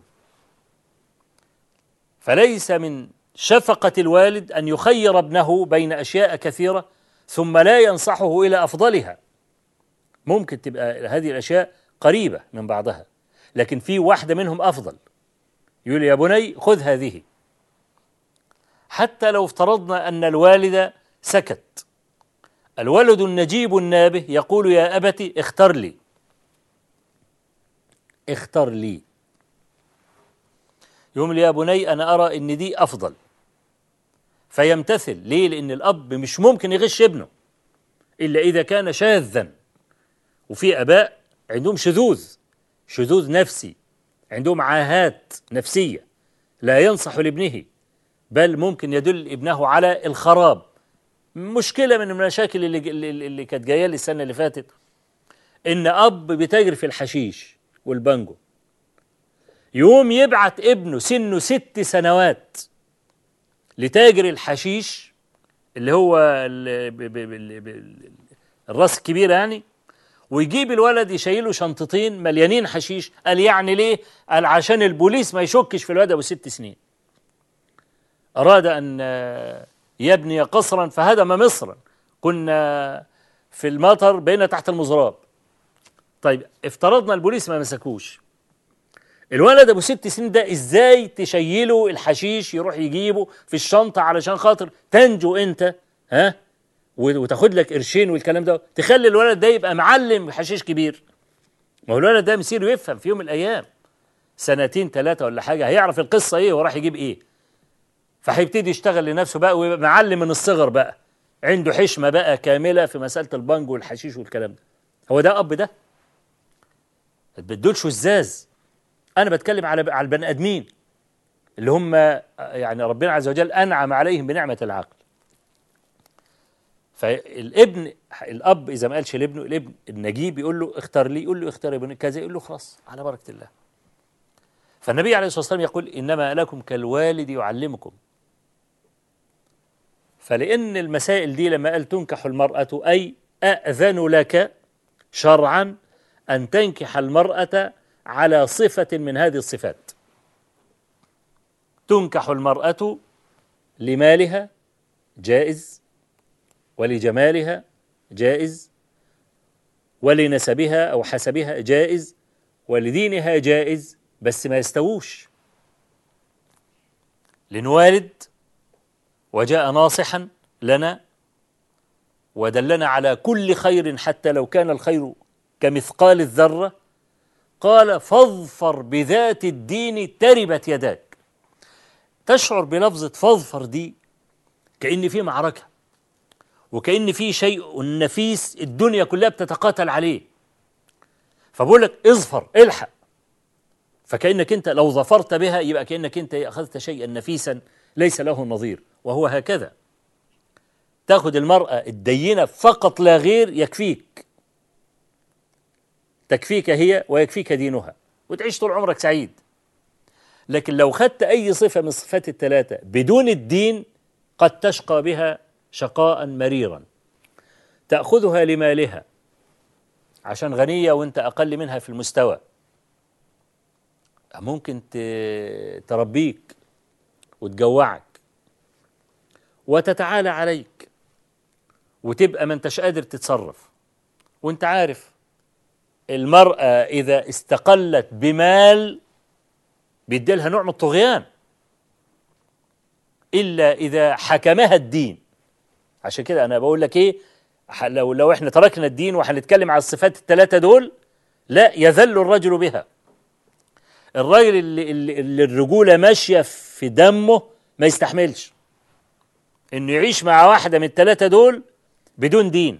فليس من شفقه الوالد ان يخير ابنه بين اشياء كثيره ثم لا ينصحه الى افضلها ممكن تبقى هذه الاشياء قريبه من بعضها لكن في واحده منهم افضل يقول يا بني خذ هذه حتى لو افترضنا ان الوالد سكت الولد النجيب النابه يقول يا ابت اختر لي اختر لي يقول لي يا بني انا ارى ان دي افضل فيمتثل ليه لان الاب مش ممكن يغش ابنه الا اذا كان شاذا وفي اباء عندهم شذوذ شذوذ نفسي عندهم عاهات نفسية لا ينصح لابنه بل ممكن يدل ابنه على الخراب مشكلة من المشاكل اللي, اللي, اللي كانت جاية لي السنة اللي فاتت إن أب بيتاجر في الحشيش والبانجو يقوم يبعت ابنه سنه ست سنوات لتاجر الحشيش اللي هو ال- ب- ب- ب- ب- الراس الكبيرة يعني ويجيب الولد يشيله شنطتين مليانين حشيش قال يعني ليه قال عشان البوليس ما يشكش في الولد ابو ست سنين اراد ان آه، يبني قصرا فهدم مصرا كنا في المطر بين تحت المزراب طيب افترضنا البوليس ما مسكوش الولد ابو ست سنين ده ازاي تشيله الحشيش يروح يجيبه في الشنطه علشان خاطر تنجو انت ها و- وتاخد لك قرشين والكلام ده تخلي الولد ده يبقى معلم حشيش كبير ما هو الولد ده مسيره يفهم في يوم من الايام سنتين ثلاثه ولا حاجه هيعرف القصه ايه وراح يجيب ايه فهيبتدي يشتغل لنفسه بقى ويبقى معلم من الصغر بقى عنده حشمه بقى كامله في مساله البنج والحشيش والكلام ده هو ده اب ده دول شزاز انا بتكلم على على البني ادمين اللي هم يعني ربنا عز وجل انعم عليهم بنعمه العقل فالابن الاب اذا ما قالش لابنه الابن النجيب يقول له اختار لي يقول له اختار ابن كذا يقول له خلاص على بركه الله فالنبي عليه الصلاه والسلام يقول انما لكم كالوالد يعلمكم فلان المسائل دي لما قال تنكح المراه اي اذن لك شرعا ان تنكح المراه على صفه من هذه الصفات تنكح المراه لمالها جائز ولجمالها جائز ولنسبها أو حسبها جائز ولدينها جائز بس ما يستووش لنوالد وجاء ناصحا لنا ودلنا على كل خير حتى لو كان الخير كمثقال الذرة قال فاظفر بذات الدين تربت يداك تشعر بلفظة فاظفر دي كأن في معركة وكأن في شيء نفيس الدنيا كلها بتتقاتل عليه فبقول لك اظفر الحق فكأنك انت لو ظفرت بها يبقى كأنك انت أخذت شيئا نفيسا ليس له نظير وهو هكذا تاخذ المرأة الدينة فقط لا غير يكفيك تكفيك هي ويكفيك دينها وتعيش طول عمرك سعيد لكن لو خدت أي صفة من الصفات الثلاثة بدون الدين قد تشقى بها شقاء مريرا تأخذها لمالها عشان غنية وانت أقل منها في المستوى ممكن ت- تربيك وتجوعك وتتعالى عليك وتبقى ما انتش قادر تتصرف وانت عارف المرأة إذا استقلت بمال بيديلها نوع من الطغيان إلا إذا حكمها الدين عشان كده أنا بقول لك إيه ح- لو لو إحنا تركنا الدين وهنتكلم على الصفات الثلاثة دول لا يذل الرجل بها الراجل اللي, اللي, اللي الرجولة ماشية في دمه ما يستحملش إنه يعيش مع واحدة من الثلاثة دول بدون دين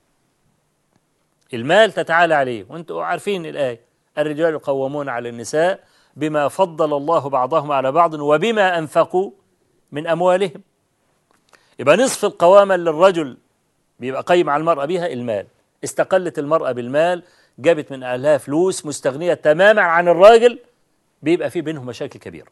المال تتعالى عليه وانتم عارفين الآية الرجال قوامون على النساء بما فضل الله بعضهم على بعض وبما أنفقوا من أموالهم يبقى نصف القوامة اللي الرجل بيبقى قيم على المرأة بيها المال استقلت المرأة بالمال جابت من أهلها فلوس مستغنية تماما عن الراجل بيبقى في بينهم مشاكل كبيرة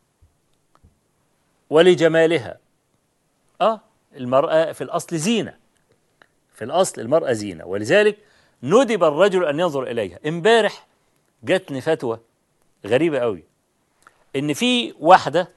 ولجمالها آه المرأة في الأصل زينة في الأصل المرأة زينة ولذلك ندب الرجل أن ينظر إليها امبارح جاتني فتوى غريبة قوي إن في واحدة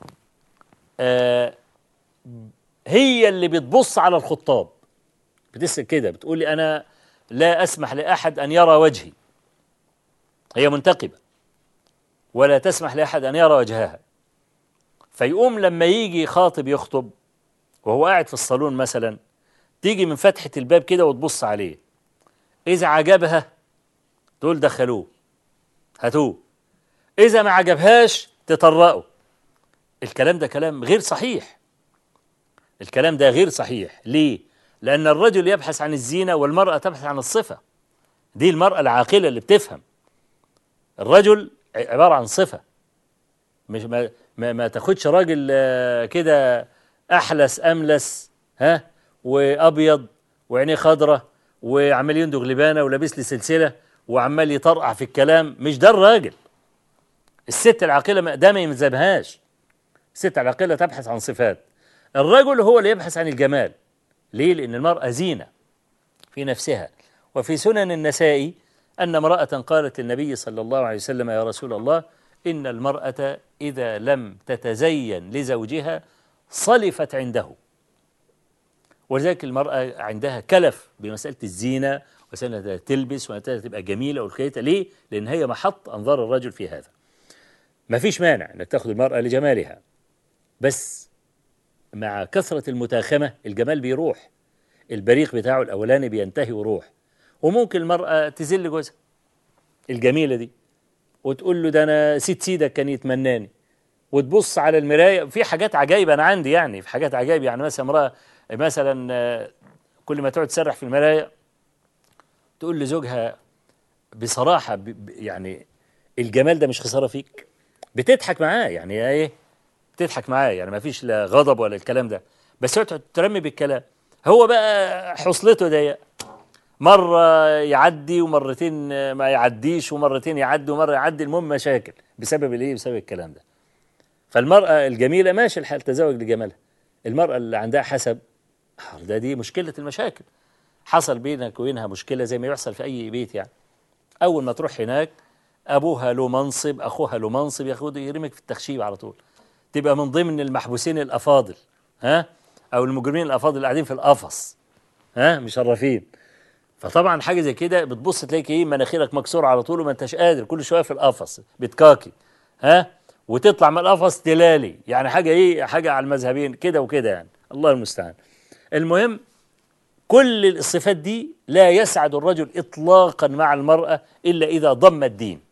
آه هي اللي بتبص على الخطاب بتسأل كده بتقول لي أنا لا أسمح لأحد أن يرى وجهي هي منتقبة ولا تسمح لأحد أن يرى وجهها فيقوم لما يجي خاطب يخطب وهو قاعد في الصالون مثلا تيجي من فتحة الباب كده وتبص عليه إذا عجبها تقول دخلوه هاتوه إذا ما عجبهاش تطرقوا الكلام ده كلام غير صحيح الكلام ده غير صحيح ليه؟ لأن الرجل يبحث عن الزينة والمرأة تبحث عن الصفة دي المرأة العاقلة اللي بتفهم الرجل عبارة عن صفة مش ما ما, ما تاخدش راجل آه، كده أحلس أملس ها وأبيض وعينيه خضرة وعمال يندغ لبانة ولابس لي سلسلة وعمال يطرقع في الكلام مش ده الراجل الست العاقلة ما- ده ما يلزمهاش الست العاقلة تبحث عن صفات الرجل هو اللي يبحث عن الجمال ليه؟ لأن المرأة زينة في نفسها وفي سنن النسائي أن امرأة قالت للنبي صلى الله عليه وسلم يا رسول الله إن المرأة إذا لم تتزين لزوجها صلفت عنده ولذلك المرأة عندها كلف بمسألة الزينة وسنة تلبس ومتى تبقى جميلة والكيتة ليه؟ لأن هي محط أنظار الرجل في هذا ما فيش مانع أنك تأخذ المرأة لجمالها بس مع كثرة المتاخمة الجمال بيروح البريق بتاعه الأولاني بينتهي ويروح وممكن المرأة تذل جوزها الجميلة دي وتقول له ده أنا سيد سيدك كان يتمناني وتبص على المراية في حاجات عجائب أنا عندي يعني في حاجات عجائب يعني مثلا امرأة مثلا آه، كل ما تقعد تسرح في المراية تقول لزوجها بصراحة ب- ب- يعني الجمال ده مش خسارة فيك بتضحك معاه يعني هي ايه بتضحك معاه يعني ما فيش لا غضب ولا الكلام ده بس هو تقعد ترمي بالكلام هو بقى حصلته ضيق مرة يعدي ومرتين ما يعديش ومرتين يعدي ومرة يعدي المهم مشاكل بسبب الايه بسبب الكلام ده فالمرأة الجميلة ماشي الحال تزوج لجمالها المرأة اللي عندها حسب آه، ده دي مشكلة المشاكل حصل بينك وبينها مشكلة زي ما يحصل في أي بيت يعني أول ما تروح هناك أبوها له منصب أخوها له منصب ياخد يرمك في التخشيب على طول تبقى من ضمن المحبوسين الأفاضل ها أو المجرمين الأفاضل اللي قاعدين في القفص ها مشرفين فطبعا حاجة زي كده بتبص تلاقي ايه مناخيرك مكسورة على طول وما انتش قادر كل شوية في القفص بتكاكي ها وتطلع من القفص تلالي يعني حاجة ايه حاجة على المذهبين كده وكده يعني الله المستعان المهم كل الصفات دي لا يسعد الرجل اطلاقا مع المرأة الا اذا ضم الدين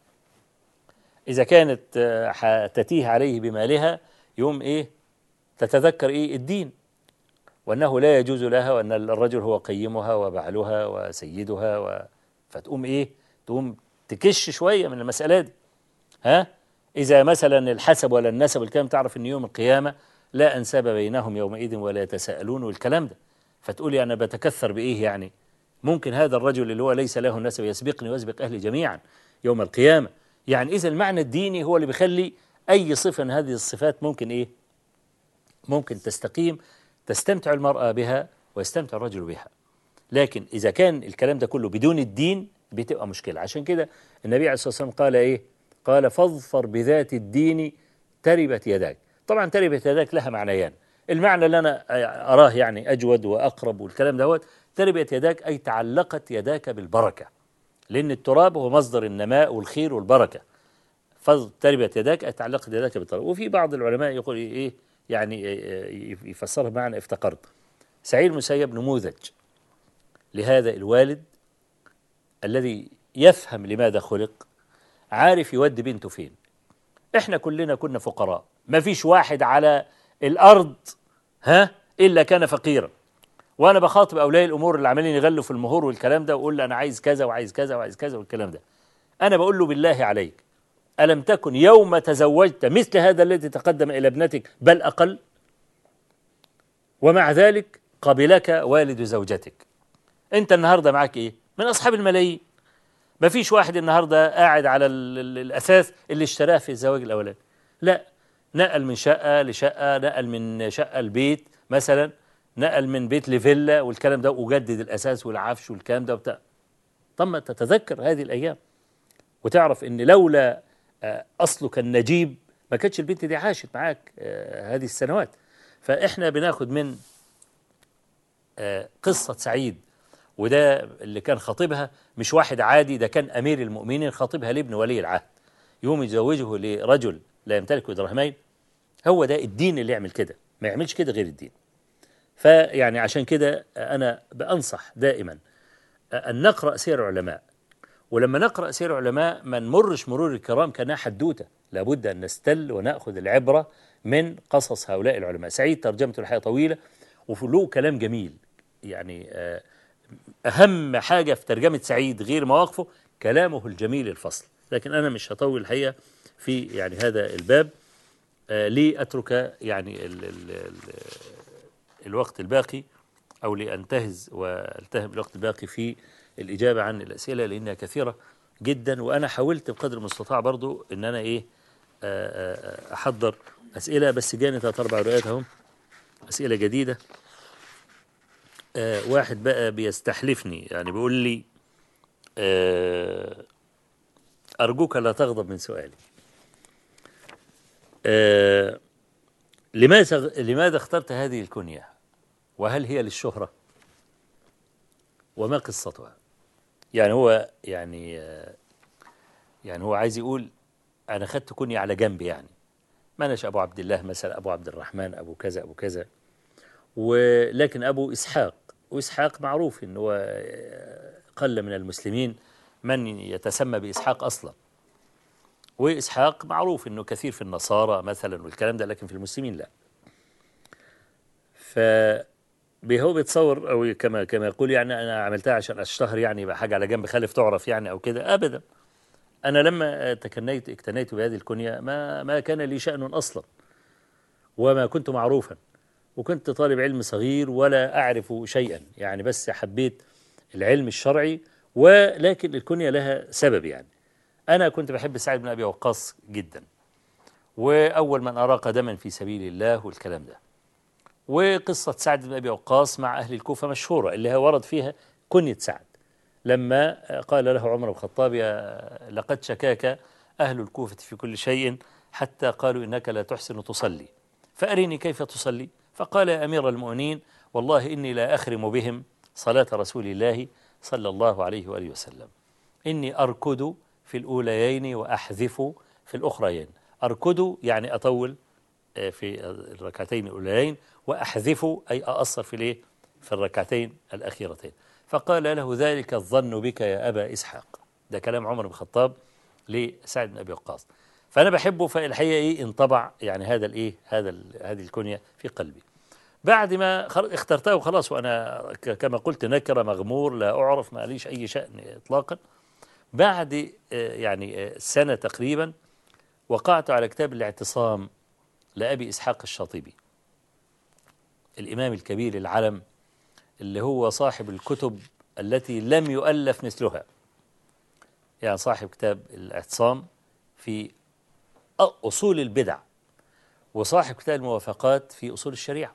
اذا كانت آه، حتتيه عليه بمالها يوم ايه تتذكر ايه الدين وانه لا يجوز لها وان الرجل هو قيمها وبعلها وسيدها و... فتقوم ايه تقوم تكش شويه من المساله دي ها اذا مثلا الحسب ولا النسب والكلام تعرف ان يوم القيامه لا انساب بينهم يومئذ ولا يتساءلون والكلام ده فتقولي انا بتكثر بايه يعني ممكن هذا الرجل اللي هو ليس له نسب يسبقني ويسبق اهلي جميعا يوم القيامه يعني اذا المعنى الديني هو اللي بيخلي اي صفه من هذه الصفات ممكن ايه ممكن تستقيم تستمتع المرأة بها ويستمتع الرجل بها لكن إذا كان الكلام ده كله بدون الدين بتبقى مشكلة عشان كده النبي عليه الصلاة والسلام قال إيه قال فاظفر بذات الدين تربت يداك طبعا تربت يداك لها معنيان المعنى اللي أنا أراه يعني أجود وأقرب والكلام دوت تربت يداك أي تعلقت يداك بالبركة لأن التراب هو مصدر النماء والخير والبركة فتربت يداك أي تعلقت يداك بالتراب وفي بعض العلماء يقول إيه يعني يفسرها بمعنى افتقرت سعيد المسيب نموذج لهذا الوالد الذي يفهم لماذا خلق عارف يودي بنته فين احنا كلنا كنا فقراء ما فيش واحد على الارض ها الا كان فقيرا وانا بخاطب اولياء الامور اللي عمالين يغلوا في المهور والكلام ده واقول له انا عايز كذا وعايز كذا وعايز كذا والكلام ده انا بقول له بالله عليك ألم تكن يوم تزوجت مثل هذا الذي تقدم إلى ابنتك بل أقل ومع ذلك قبلك والد زوجتك أنت النهاردة معك إيه من أصحاب الملايين ما فيش واحد النهاردة قاعد على ال ال الأساس اللي اشتراه في الزواج الأولاني لا نقل من شقة لشقة نقل من شقة لبيت مثلا نقل من بيت لفيلا والكلام ده وجدد الأساس والعفش والكلام ده وبتاع طب ما تتذكر هذه الأيام وتعرف ان لولا اصلك النجيب ما كانتش البنت دي عاشت معاك هذه السنوات فاحنا بناخد من قصة سعيد وده اللي كان خطيبها مش واحد عادي ده كان امير المؤمنين خطيبها لابن ولي العهد يوم يزوجه لرجل لا يمتلك درهمين هو ده الدين اللي يعمل كده ما يعملش كده غير الدين فيعني عشان كده انا بانصح دائما ان نقرا سير العلماء ولما نقرأ سير علماء ما نمرش مرور الكرام كأنها حدوتة لابد أن نستل ونأخذ العبرة من قصص هؤلاء العلماء سعيد ترجمته الحقيقة طويلة وله كلام جميل يعني أهم حاجة في ترجمة سعيد غير مواقفه كلامه الجميل الفصل لكن أنا مش هطول الحقيقة في يعني هذا الباب آه لأترك يعني ال ال ال الوقت الباقي أو لأنتهز والتهم الوقت الباقي في الإجابة عن الأسئلة لأنها كثيرة جدا وأنا حاولت بقدر المستطاع برضو إن أنا إيه آه، آه، أحضر أسئلة بس جاني ثلاث أربع روايات أهم أسئلة جديدة آه، واحد بقى بيستحلفني يعني بيقول لي آه، أرجوك لا تغضب من سؤالي آه، لماذا لماذا اخترت هذه الكنية وهل هي للشهرة وما قصتها يعني هو يعني آه، يعني هو عايز يقول أنا خدت كنية على جنب يعني ما أناش أبو عبد الله مثلا أبو عبد الرحمن أبو كذا أبو كذا ولكن أبو إسحاق وإسحاق معروف إن هو آه، قل من المسلمين من يتسمى بإسحاق أصلا وإسحاق معروف إنه كثير في النصارى مثلا والكلام ده لكن في المسلمين لا ف هو بيتصور او كما كما يقول يعني انا عملتها عشان اشتهر يعني يبقى حاجه على جنب خلف تعرف يعني او كده ابدا انا لما تكنيت اكتنيت بهذه الكنيه ما ما كان لي شان اصلا وما كنت معروفا وكنت طالب علم صغير ولا اعرف شيئا يعني بس حبيت العلم الشرعي ولكن الكنيه لها سبب يعني انا كنت بحب سعد بن ابي وقاص جدا واول من اراق دما في سبيل الله والكلام ده وقصة سعد بن أبي وقاص مع أهل الكوفة مشهورة اللي هي ورد فيها كنية سعد لما قال له عمر بن الخطاب يا لقد شكاك أهل الكوفة في كل شيء حتى قالوا إنك لا تحسن تصلي فأريني كيف تصلي فقال يا أمير المؤمنين والله إني لا أخرم بهم صلاة رسول الله صلى الله عليه وآله وسلم إني أركض في الأوليين وأحذف في الأخريين أركض يعني أطول في الركعتين الأوليين وأحذف أي أأصر في الإيه؟ في الركعتين الأخيرتين فقال له ذلك الظن بك يا أبا إسحاق ده كلام عمر بن الخطاب لسعد بن أبي وقاص فأنا بحبه فالحقيقة إيه انطبع يعني هذا الإيه هذا هذه الكنية في قلبي بعد ما اخترتها وخلاص وأنا كما قلت نكرة مغمور لا أعرف ما ليش أي شأن إطلاقا بعد يعني سنة تقريبا وقعت على كتاب الاعتصام لأبي إسحاق الشاطبي الإمام الكبير العلم اللي هو صاحب الكتب التي لم يؤلف مثلها يعني صاحب كتاب الاعتصام في أصول البدع وصاحب كتاب الموافقات في أصول الشريعة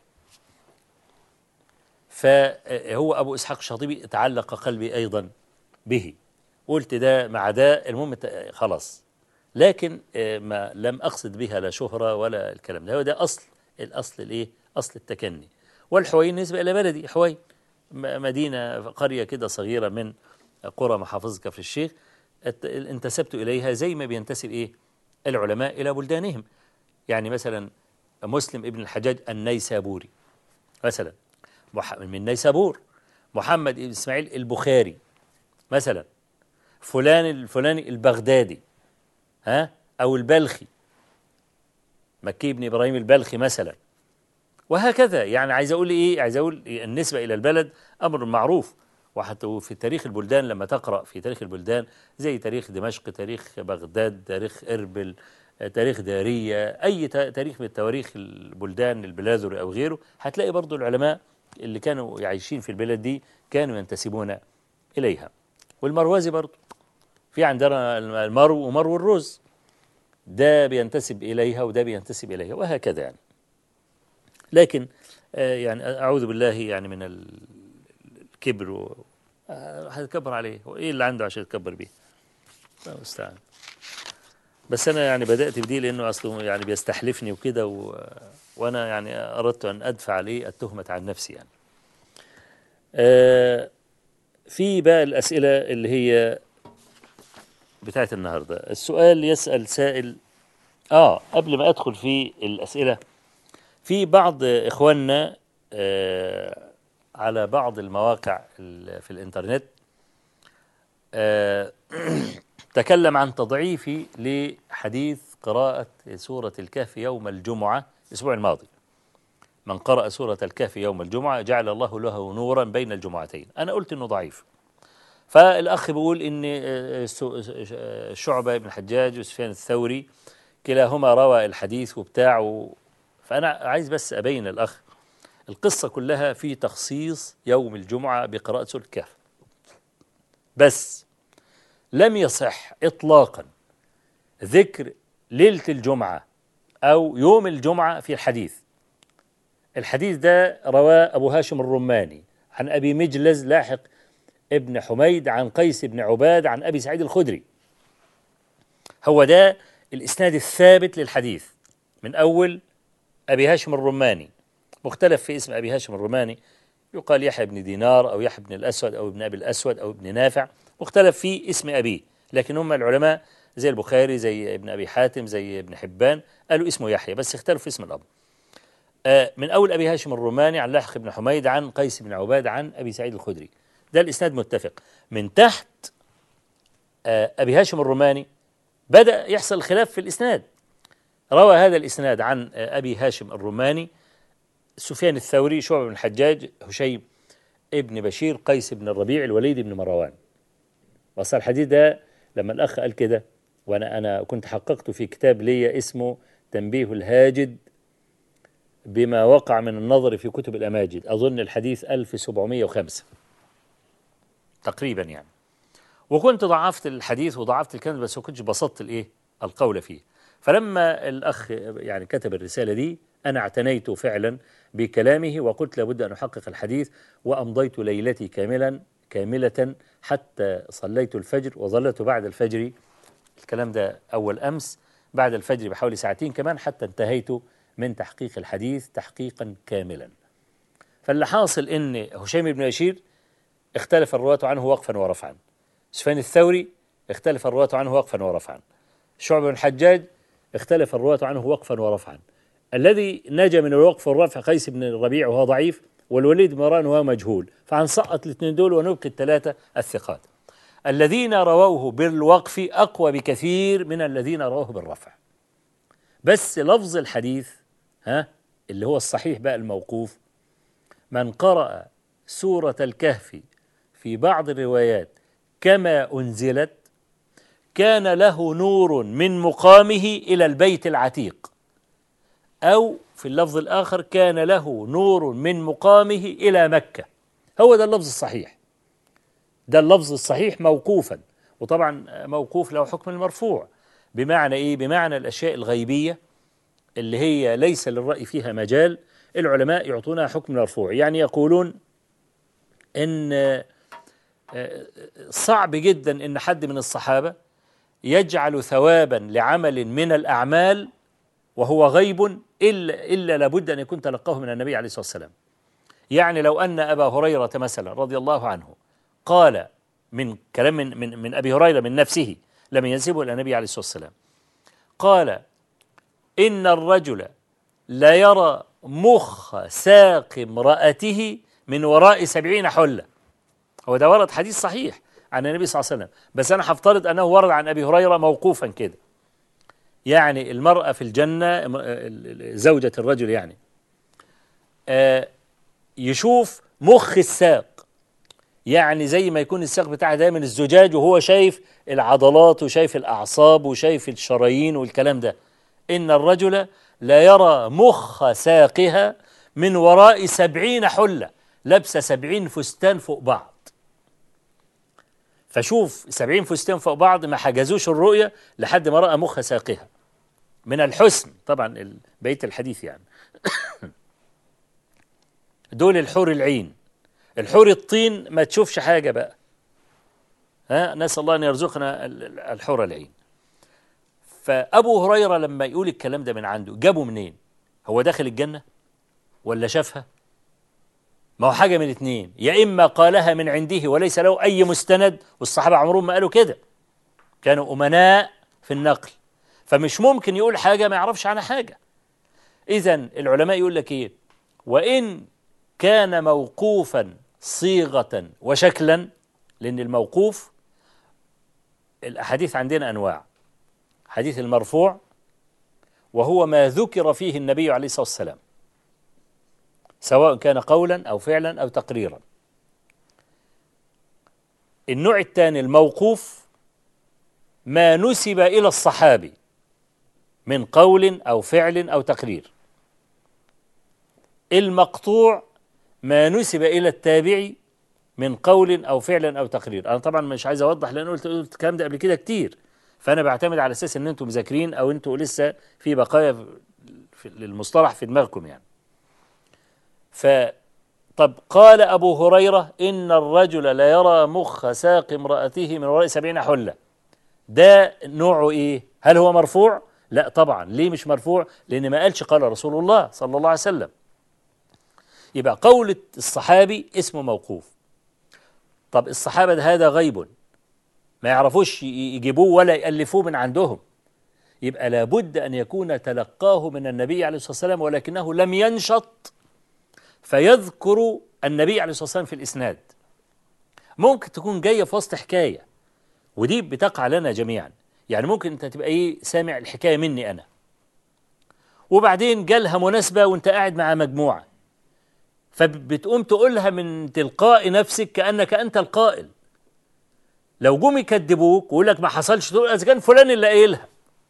فهو أبو إسحاق الشاطبي تعلق قلبي أيضا به قلت ده مع ده المهم خلاص لكن ما لم أقصد بها لا شهرة ولا الكلام ده هو ده أصل الأصل الإيه أصل التكني والحوين نسبة إلى بلدي حوين مدينة قرية كده صغيرة من قرى محافظة كفر الشيخ انتسبت إليها زي ما بينتسب إيه العلماء إلى بلدانهم يعني مثلا مسلم ابن الحجاج النيسابوري مثلا من نيسابور محمد بن إسماعيل البخاري مثلا فلان الفلاني البغدادي ها أو البلخي مكي بن إبراهيم البلخي مثلا وهكذا يعني عايز أقول إيه عايز أقول النسبة إلى البلد أمر معروف وحتى في تاريخ البلدان لما تقرأ في تاريخ البلدان زي تاريخ دمشق تاريخ بغداد تاريخ إربل تاريخ دارية أي تاريخ من تواريخ البلدان البلاذري أو غيره هتلاقي برضو العلماء اللي كانوا عايشين في البلاد دي كانوا ينتسبون إليها والمروازي برضو في عندنا المرو ومرو الرز ده بينتسب إليها وده بينتسب إليها وهكذا يعني لكن آه يعني أعوذ بالله يعني من الكبر و... آه هتكبر عليه وإيه اللي عنده عشان يتكبر بيه الله المستعان بس أنا يعني بدأت بدي لأنه أصله يعني بيستحلفني وكده و... وأنا يعني أردت أن أدفع عليه التهمة عن نفسي يعني آه في بقى الأسئلة اللي هي بتاعت النهاردة السؤال يسأل سائل آه قبل ما أدخل في الأسئلة في بعض إخواننا آه على بعض المواقع في الإنترنت آه تكلم عن تضعيفي لحديث قراءة سورة الكهف يوم الجمعة الأسبوع الماضي من قرأ سورة الكهف يوم الجمعة جعل الله له نورا بين الجمعتين أنا قلت أنه ضعيف فالأخ بيقول إن آه، سو- آه، شعبة بن الحجاج وسفيان الثوري كلاهما روى الحديث وبتاع و... فأنا عايز بس أبين الأخ القصة كلها في تخصيص يوم الجمعة بقراءة سورة الكهف بس لم يصح إطلاقا ذكر ليلة الجمعة أو يوم الجمعة في الحديث الحديث ده رواه أبو هاشم الرماني عن أبي مجلز لاحق ابن حميد عن قيس بن عباد عن أبي سعيد الخدري هو ده الإسناد الثابت للحديث من أول أبي هاشم الرماني مختلف في اسم أبي هاشم الرماني يقال يحيى بن دينار أو يحيى بن الأسود أو ابن أبي الأسود أو ابن نافع مختلف في اسم أبيه لكن هم العلماء زي البخاري زي ابن أبي حاتم زي ابن حبان قالوا اسمه يحيى بس اختلفوا في اسم الأب آه، من أول أبي هاشم الروماني عن لاحق بن حميد عن قيس بن عباد عن أبي سعيد الخدري ده الإسناد متفق من تحت آه، أبي هاشم الروماني بدأ يحصل خلاف في الإسناد روى هذا الإسناد عن آه، أبي هاشم الروماني سفيان الثوري شعبة بن الحجاج هشيم ابن بشير قيس بن الربيع الوليد بن مروان وصل الحديث ده لما الأخ قال كده وأنا أنا كنت حققته في كتاب لي اسمه تنبيه الهاجد بما وقع من النظر في كتب الأماجد أظن الحديث 1705 تقريبا يعني وكنت ضعفت الحديث وضعفت الكلام بس ما كنتش بسطت الايه القول فيه فلما الاخ يعني كتب الرساله دي انا اعتنيت فعلا بكلامه وقلت لابد ان احقق الحديث وامضيت ليلتي كاملا كامله حتى صليت الفجر وظلت بعد الفجر الكلام ده اول امس بعد الفجر بحوالي ساعتين كمان حتى انتهيت من تحقيق الحديث تحقيقا كاملا فاللي حاصل ان هشام بن بشير اختلف الرواة عنه وقفا ورفعا سفيان الثوري اختلف الرواة عنه وقفا ورفعا شعبة بن الحجاج اختلف الرواة عنه وقفا ورفعا الذي نجا من الوقف والرفع قيس بن الربيع وهو ضعيف والوليد بن مروان وهو مجهول فهنسقط الاثنين دول ونبقي الثلاثة الثقات الذين رووه بالوقف أقوى بكثير من الذين رووه بالرفع بس لفظ الحديث ها اللي هو الصحيح بقى الموقوف من قرأ سورة الكهف في بعض الروايات كما أنزلت كان له نور من مقامه إلى البيت العتيق أو في اللفظ الآخر كان له نور من مقامه إلى مكة هو ده اللفظ الصحيح ده اللفظ الصحيح موقوفا وطبعا موقوف له حكم المرفوع بمعنى إيه؟ بمعنى الأشياء الغيبية اللي هي ليس للرأي فيها مجال العلماء يعطونها حكم مرفوع يعني يقولون ان صعب جدا ان حد من الصحابه يجعل ثوابا لعمل من الاعمال وهو غيب الا الا لابد ان يكون تلقاه من النبي عليه الصلاه والسلام. يعني لو ان ابا هريره مثلا رضي الله عنه قال من كلام من من, من ابي هريره من نفسه لم ينسبه الى النبي عليه الصلاه والسلام. قال ان الرجل لا يرى مخ ساق امرأته من وراء سبعين حلة هو ده ورد حديث صحيح عن النبي صلى الله عليه وسلم بس أنا هفترض أنه ورد عن أبي هريرة موقوفا كده يعني المرأة في الجنة زوجة الرجل يعني آه يشوف مخ الساق يعني زي ما يكون الساق بتاعها دايما الزجاج وهو شايف العضلات وشايف الأعصاب وشايف الشرايين والكلام ده إن الرجل لا يرى مخ ساقها من وراء سبعين حلة لابسة سبعين فستان فوق بعض فشوف سبعين فستان فوق بعض ما حجزوش الرؤية لحد ما رأى مخ ساقها من الحسن طبعا بقية الحديث يعني دول الحور العين الحور الطين ما تشوفش حاجة بقى ها نسأل الله أن يرزقنا الحور العين فأبو هريرة لما يقول الكلام ده من عنده جابه منين هو داخل الجنة ولا شافها ما هو حاجة من اتنين يا إما قالها من عنده وليس له أي مستند والصحابة عمرهم ما قالوا كده كانوا أمناء في النقل فمش ممكن يقول حاجة ما يعرفش عنها حاجة إذا العلماء يقول لك إيه وإن كان موقوفا صيغة وشكلا لأن الموقوف الأحاديث عندنا أنواع حديث المرفوع وهو ما ذكر فيه النبي عليه الصلاة والسلام سواء كان قولا أو فعلا أو تقريرا النوع الثاني الموقوف ما نسب إلى الصحابي من قول أو فعل أو تقرير المقطوع ما نسب إلى التابعي من قول أو فعل أو تقرير أنا طبعا مش عايز أوضح لأن قلت قلت الكلام ده قبل كده كتير فأنا بعتمد على أساس إن أنتم مذاكرين أو أنتم لسه في بقايا في للمصطلح في دماغكم يعني ف طب قال أبو هريرة إن الرجل لا يرى مخ ساق امرأته من وراء سبعين حلة ده نوعه إيه هل هو مرفوع لا طبعا ليه مش مرفوع لأن ما قالش قال رسول الله صلى الله عليه وسلم يبقى قول الصحابي اسمه موقوف طب الصحابة ده هذا غيب ما يعرفوش يجيبوه ولا يألفوه من عندهم يبقى لابد أن يكون تلقاه من النبي عليه الصلاة والسلام ولكنه لم ينشط فيذكر النبي عليه الصلاة والسلام في الإسناد ممكن تكون جاية في وسط حكاية ودي بتقع لنا جميعا يعني ممكن انت تبقى ايه سامع الحكاية مني أنا وبعدين جالها مناسبة وانت قاعد مع مجموعة فبتقوم تقولها من تلقاء نفسك كأنك أنت القائل لو جم يكذبوك ويقول لك ما حصلش تقول إذا كان فلان اللي قايلها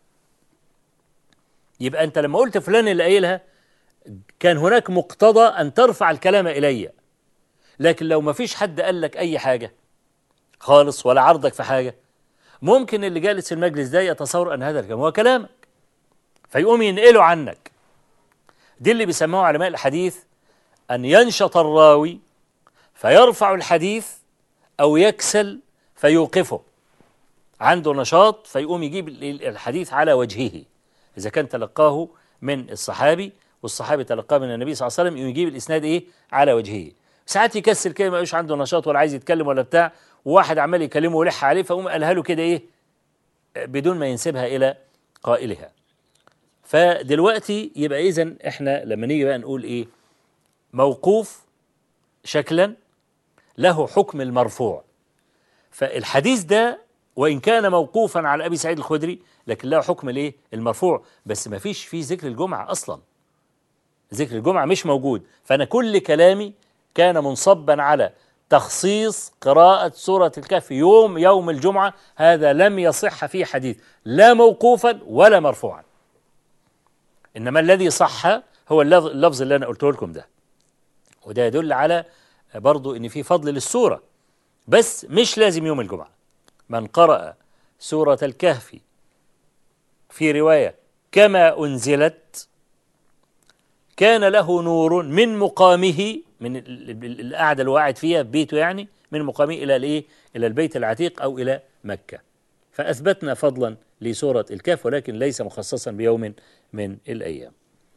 يبقى أنت لما قلت فلان اللي قايلها كان هناك مقتضى أن ترفع الكلام إلي لكن لو ما فيش حد قال لك أي حاجة خالص ولا عرضك في حاجة ممكن اللي جالس في المجلس ده يتصور أن هذا الكلام هو كلامك فيقوم ينقله عنك دي اللي بيسموه علماء الحديث أن ينشط الراوي فيرفع الحديث أو يكسل فيوقفه عنده نشاط فيقوم يجيب الحديث على وجهه إذا كان تلقاه من الصحابي والصحابي تلقاه من النبي صلى الله عليه وسلم يقوم يجيب الإسناد إيه على وجهه ساعات يكسل كده ما يبقاش عنده نشاط ولا عايز يتكلم ولا بتاع وواحد عمال يكلمه ويلح عليه فقوم قالها له كده إيه بدون ما ينسبها إلى قائلها فدلوقتي يبقى إذن إحنا لما نيجي بقى نقول إيه موقوف شكلا له حكم المرفوع فالحديث ده وإن كان موقوفا على أبي سعيد الخدري لكن له حكم الإيه المرفوع بس ما فيش فيه ذكر الجمعة أصلا ذكر الجمعة مش موجود فأنا كل كلامي كان منصبا على تخصيص قراءة سورة الكهف يوم يوم الجمعة هذا لم يصح فيه حديث لا موقوفا ولا مرفوعا إنما الذي صح هو اللفظ اللي أنا قلته لكم ده وده يدل على برضو ان في فضل للسوره بس مش لازم يوم الجمعه من قرأ سوره الكهف في روايه كما انزلت كان له نور من مقامه من القعده اللي قاعد فيها في بيته يعني من مقامه الى الايه الى البيت العتيق او الى مكه فاثبتنا فضلا لسوره الكهف ولكن ليس مخصصا بيوم من الايام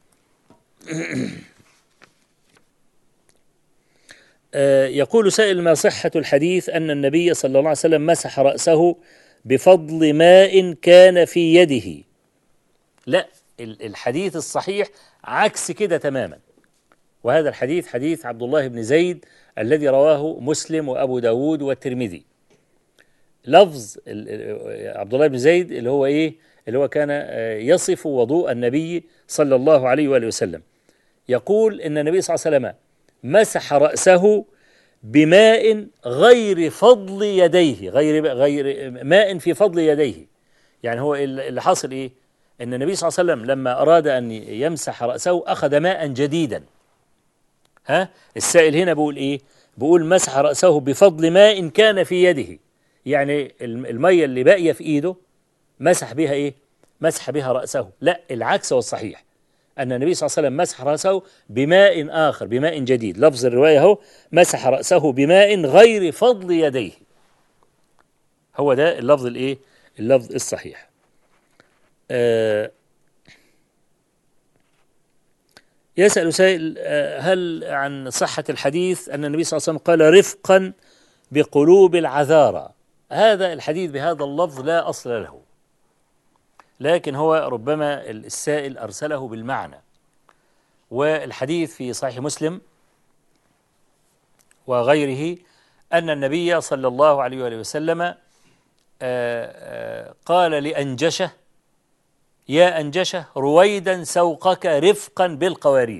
يقول سائل ما صحة الحديث أن النبي صلى الله عليه وسلم مسح رأسه بفضل ماء كان في يده لا الحديث الصحيح عكس كده تماما وهذا الحديث حديث عبد الله بن زيد الذي رواه مسلم وأبو داود والترمذي لفظ عبد الله بن زيد اللي هو إيه اللي هو كان يصف وضوء النبي صلى الله عليه وآله وسلم يقول إن النبي صلى الله عليه وسلم مسح رأسه بماء غير فضل يديه غير غير ماء في فضل يديه يعني هو اللي حاصل ايه ان النبي صلى الله عليه وسلم لما اراد ان يمسح رأسه اخذ ماء جديدا ها السائل هنا بيقول ايه بيقول مسح رأسه بفضل ماء كان في يده يعني المية اللي باقية في ايده مسح بها ايه مسح بها رأسه لا العكس هو الصحيح أن النبي صلى الله عليه وسلم مسح رأسه بماء آخر بماء جديد لفظ الرواية هو مسح رأسه بماء غير فضل يديه هو ده اللفظ الإيه اللفظ الصحيح آه يسأل سائل آه هل عن صحة الحديث أن النبي صلى الله عليه وسلم قال رفقا بقلوب العذارى هذا الحديث بهذا اللفظ لا أصل له لكن هو ربما السائل أرسله بالمعنى والحديث في صحيح مسلم وغيره أن النبي صلى الله عليه وآله وسلم آآ آآ قال لأنجشة يا أنجشة رويدا سوقك رفقا بالقوارير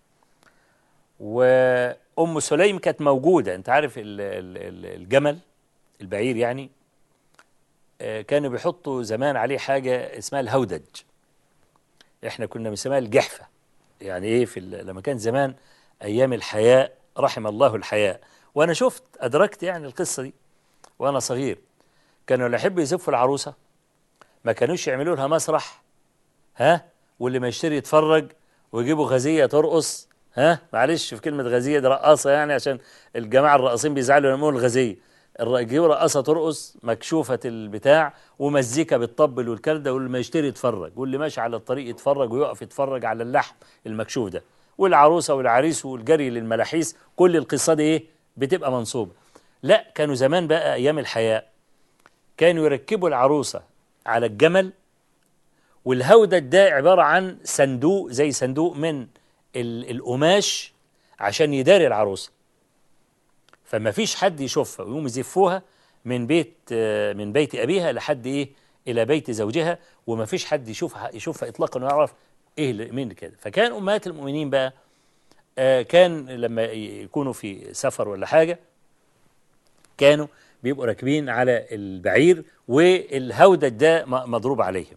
وأم سليم كانت موجودة أنت عارف الجمل البعير يعني آه، كانوا بيحطوا زمان عليه حاجة اسمها الهودج احنا كنا بنسميها الجحفة يعني ايه في ال- لما كان زمان ايام الحياء رحم الله الحياء وانا شفت ادركت يعني القصة دي وانا صغير كانوا اللي يحبوا يزفوا العروسة ما كانوش يعملوا لها مسرح ها واللي ما يشتري يتفرج ويجيبوا غزية ترقص ها معلش في كلمة غزية دي رقاصة يعني عشان الجماعة الراقصين بيزعلوا لما يقولوا الغزية الر- يجيبوا رقاصة ترقص مكشوفة البتاع ومزيكا بتطبل والكلام ده واللي ما يشتري يتفرج واللي ماشي على الطريق يتفرج ويقف يتفرج على اللحم المكشوف ده والعروسة والعريس والجري للملاحيس كل القصة دي ايه بتبقى منصوبة لا كانوا زمان بقى أيام الحياة كانوا يركبوا العروسة على الجمل والهودج ده عبارة عن صندوق زي صندوق من ال- القماش عشان يداري العروسة فما فيش حد يشوفها ويقوم يزفوها من بيت آه، من بيت أبيها لحد إيه إلى بيت زوجها وما فيش حد يشوفها يشوفها إطلاقا ويعرف إيه اللي- مين كده فكان أمهات المؤمنين بقى آه، كان لما يكونوا في سفر ولا حاجة كانوا بيبقوا راكبين على البعير والهودج ده م- مضروب عليهم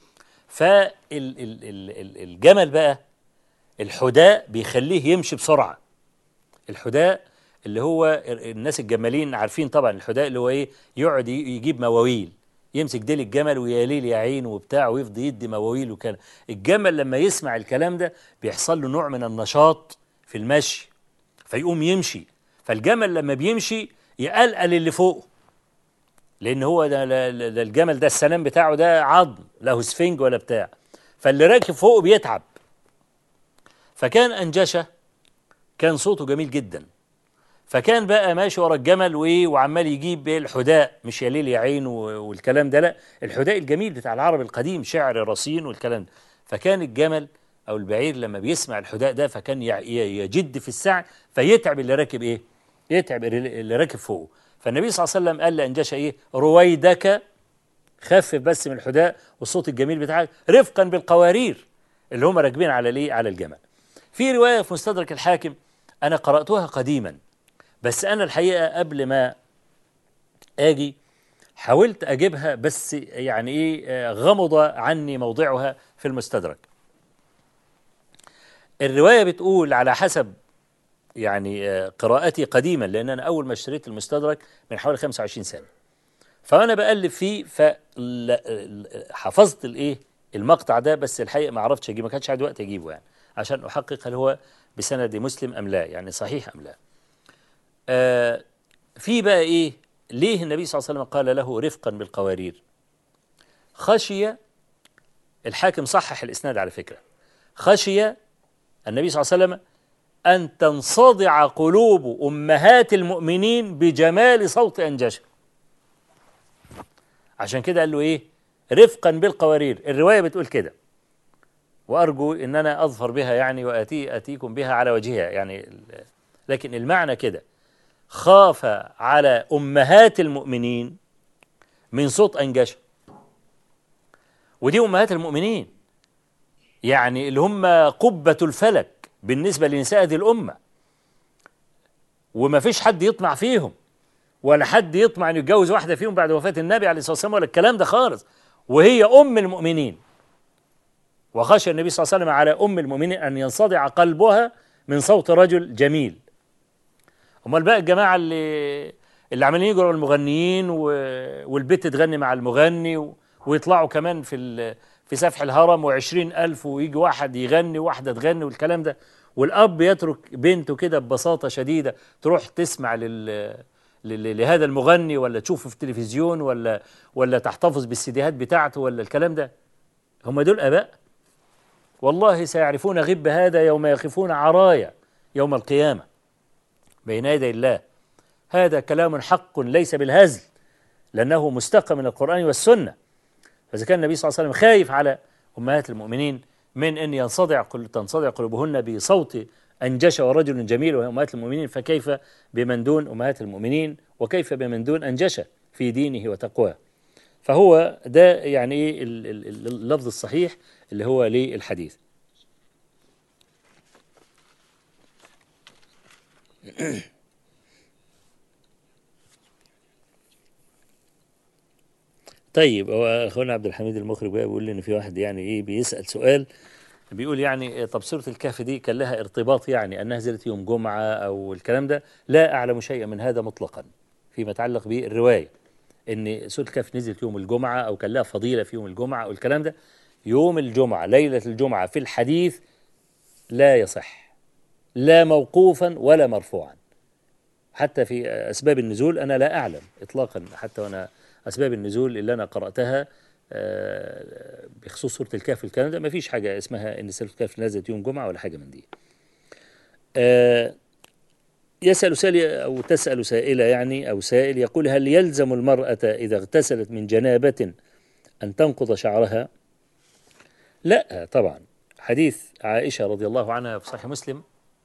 فالجمل بقى الحداء بيخليه يمشي بسرعة الحداء اللي هو الناس الجمالين عارفين طبعا الحداء اللي هو ايه يقعد ي- يجيب مواويل يمسك ديل الجمل ويا ليل يا عين وبتاع ويفضل يدي مواويل وكلام الجمل لما يسمع الكلام ده بيحصل له نوع من النشاط في المشي فيقوم يمشي فالجمل لما بيمشي يقلقل اللي فوقه لان هو ده, ده, ده الجمل ده السنام بتاعه ده عظم له سفنج ولا بتاع فاللي راكب فوقه بيتعب فكان انجشه كان صوته جميل جدا فكان بقى ماشي ورا الجمل وايه وعمال يجيب ايه الحداء مش يا ليل يا عين و- والكلام ده لا الحداء الجميل بتاع العرب القديم شعر رصين والكلام ده فكان الجمل او البعير لما بيسمع الحداء ده فكان يع- ي- يجد في السعي فيتعب اللي راكب ايه يتعب اللي اللي راكب فوقه فالنبي صلى الله عليه وسلم قال لانجشه ايه رويدك خفف بس من الحداء والصوت الجميل بتاعك رفقا بالقوارير اللي هم راكبين على الايه على الجمل في روايه في مستدرك الحاكم انا قراتها قديما بس انا الحقيقه قبل ما اجي حاولت اجيبها بس يعني ايه آه، غمض عني موضعها في المستدرك الروايه بتقول على حسب يعني آه، قراءتي قديما لان انا اول ما اشتريت المستدرك من حوالي 25 سنه فانا بقلب فيه فحفظت الايه المقطع ده بس الحقيقه ما عرفتش اجيبه ما كانش عندي وقت اجيبه يعني عشان احقق هل هو بسند مسلم ام لا يعني صحيح ام لا آه في بقى ايه ليه النبي صلى الله عليه وسلم قال له رفقا بالقوارير خشي الحاكم صحح الاسناد على فكره خشي النبي صلى الله عليه وسلم ان تنصدع قلوب امهات المؤمنين بجمال صوت انجشه عشان كده قال له ايه رفقا بالقوارير الروايه بتقول كده وارجو ان انا اظفر بها يعني واتي اتيكم بها على وجهها يعني ال- لكن المعنى كده خاف على امهات المؤمنين من صوت انجشه ودي امهات المؤمنين يعني اللي هم قبة الفلك بالنسبة لنساء هذه الأمة وما فيش حد يطمع فيهم ولا حد يطمع أن يتجوز واحدة فيهم بعد وفاة النبي عليه الصلاة والسلام ولا الكلام ده خالص وهي أم المؤمنين وخشى النبي صلى الله عليه وسلم على أم المؤمنين أن ينصدع قلبها من صوت رجل جميل امال بقى الجماعه اللي اللي عمالين يجروا المغنيين و... والبت تغني مع المغني و... ويطلعوا كمان في ال... في سفح الهرم وعشرين ألف ويجي واحد يغني واحدة تغني والكلام ده والأب يترك بنته كده ببساطة شديدة تروح تسمع لل... ل- لهذا المغني ولا تشوفه في التلفزيون ولا ولا تحتفظ بالسيديهات بتاعته ولا الكلام ده هم دول اباء والله سيعرفون غب هذا يوم يقفون عرايا يوم القيامه بين يدي الله هذا كلام حق ليس بالهزل لانه مستقى من القران والسنه فاذا كان النبي صلى الله عليه وسلم خايف على امهات المؤمنين من ان ينصدع قل تنصدع قلوبهن بصوت انجش ورجل جميل وهي امهات المؤمنين فكيف بمن دون امهات المؤمنين وكيف بمن دون انجش في دينه وتقواه فهو ده يعني ايه ال- ال- ال- اللفظ الصحيح اللي هو للحديث طيب هو اخونا عبد الحميد المخرج بقى بيقول لي ان في واحد يعني ايه بيسال سؤال بيقول يعني إيه، طب سوره الكهف دي كان لها ارتباط يعني انها نزلت يوم جمعه او الكلام ده لا اعلم شيئا من هذا مطلقا فيما يتعلق بالروايه ان سوره الكهف نزلت يوم الجمعه او كان لها فضيله في يوم الجمعه او الكلام ده يوم الجمعه ليله الجمعه في الحديث لا يصح لا موقوفا ولا مرفوعا حتى في اسباب النزول انا لا اعلم اطلاقا حتى وانا اسباب النزول اللي انا قراتها آه، بخصوص سوره الكهف الكلام ده ما فيش حاجه اسمها ان سوره الكهف نزلت يوم جمعه ولا حاجه من دي آه، يسأل سائل أو تسأل سائلة يعني أو سائل يقول هل يلزم المرأة إذا اغتسلت من جنابة أن تنقض شعرها؟ لا طبعا حديث عائشة رضي الله عنها في صحيح مسلم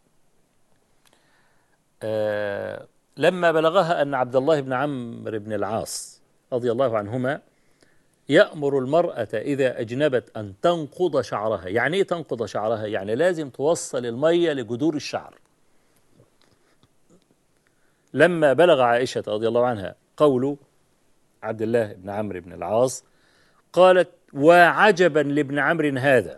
آه لما بلغها أن عبد الله بن عمرو بن العاص رضي الله عنهما يأمر المرأة إذا أجنبت أن تنقض شعرها يعني إيه تنقض شعرها؟ يعني لازم توصل المية لجذور الشعر لما بلغ عائشة رضي الله عنها قول عبد الله بن عمرو بن العاص قالت وعجبا لابن عمرو هذا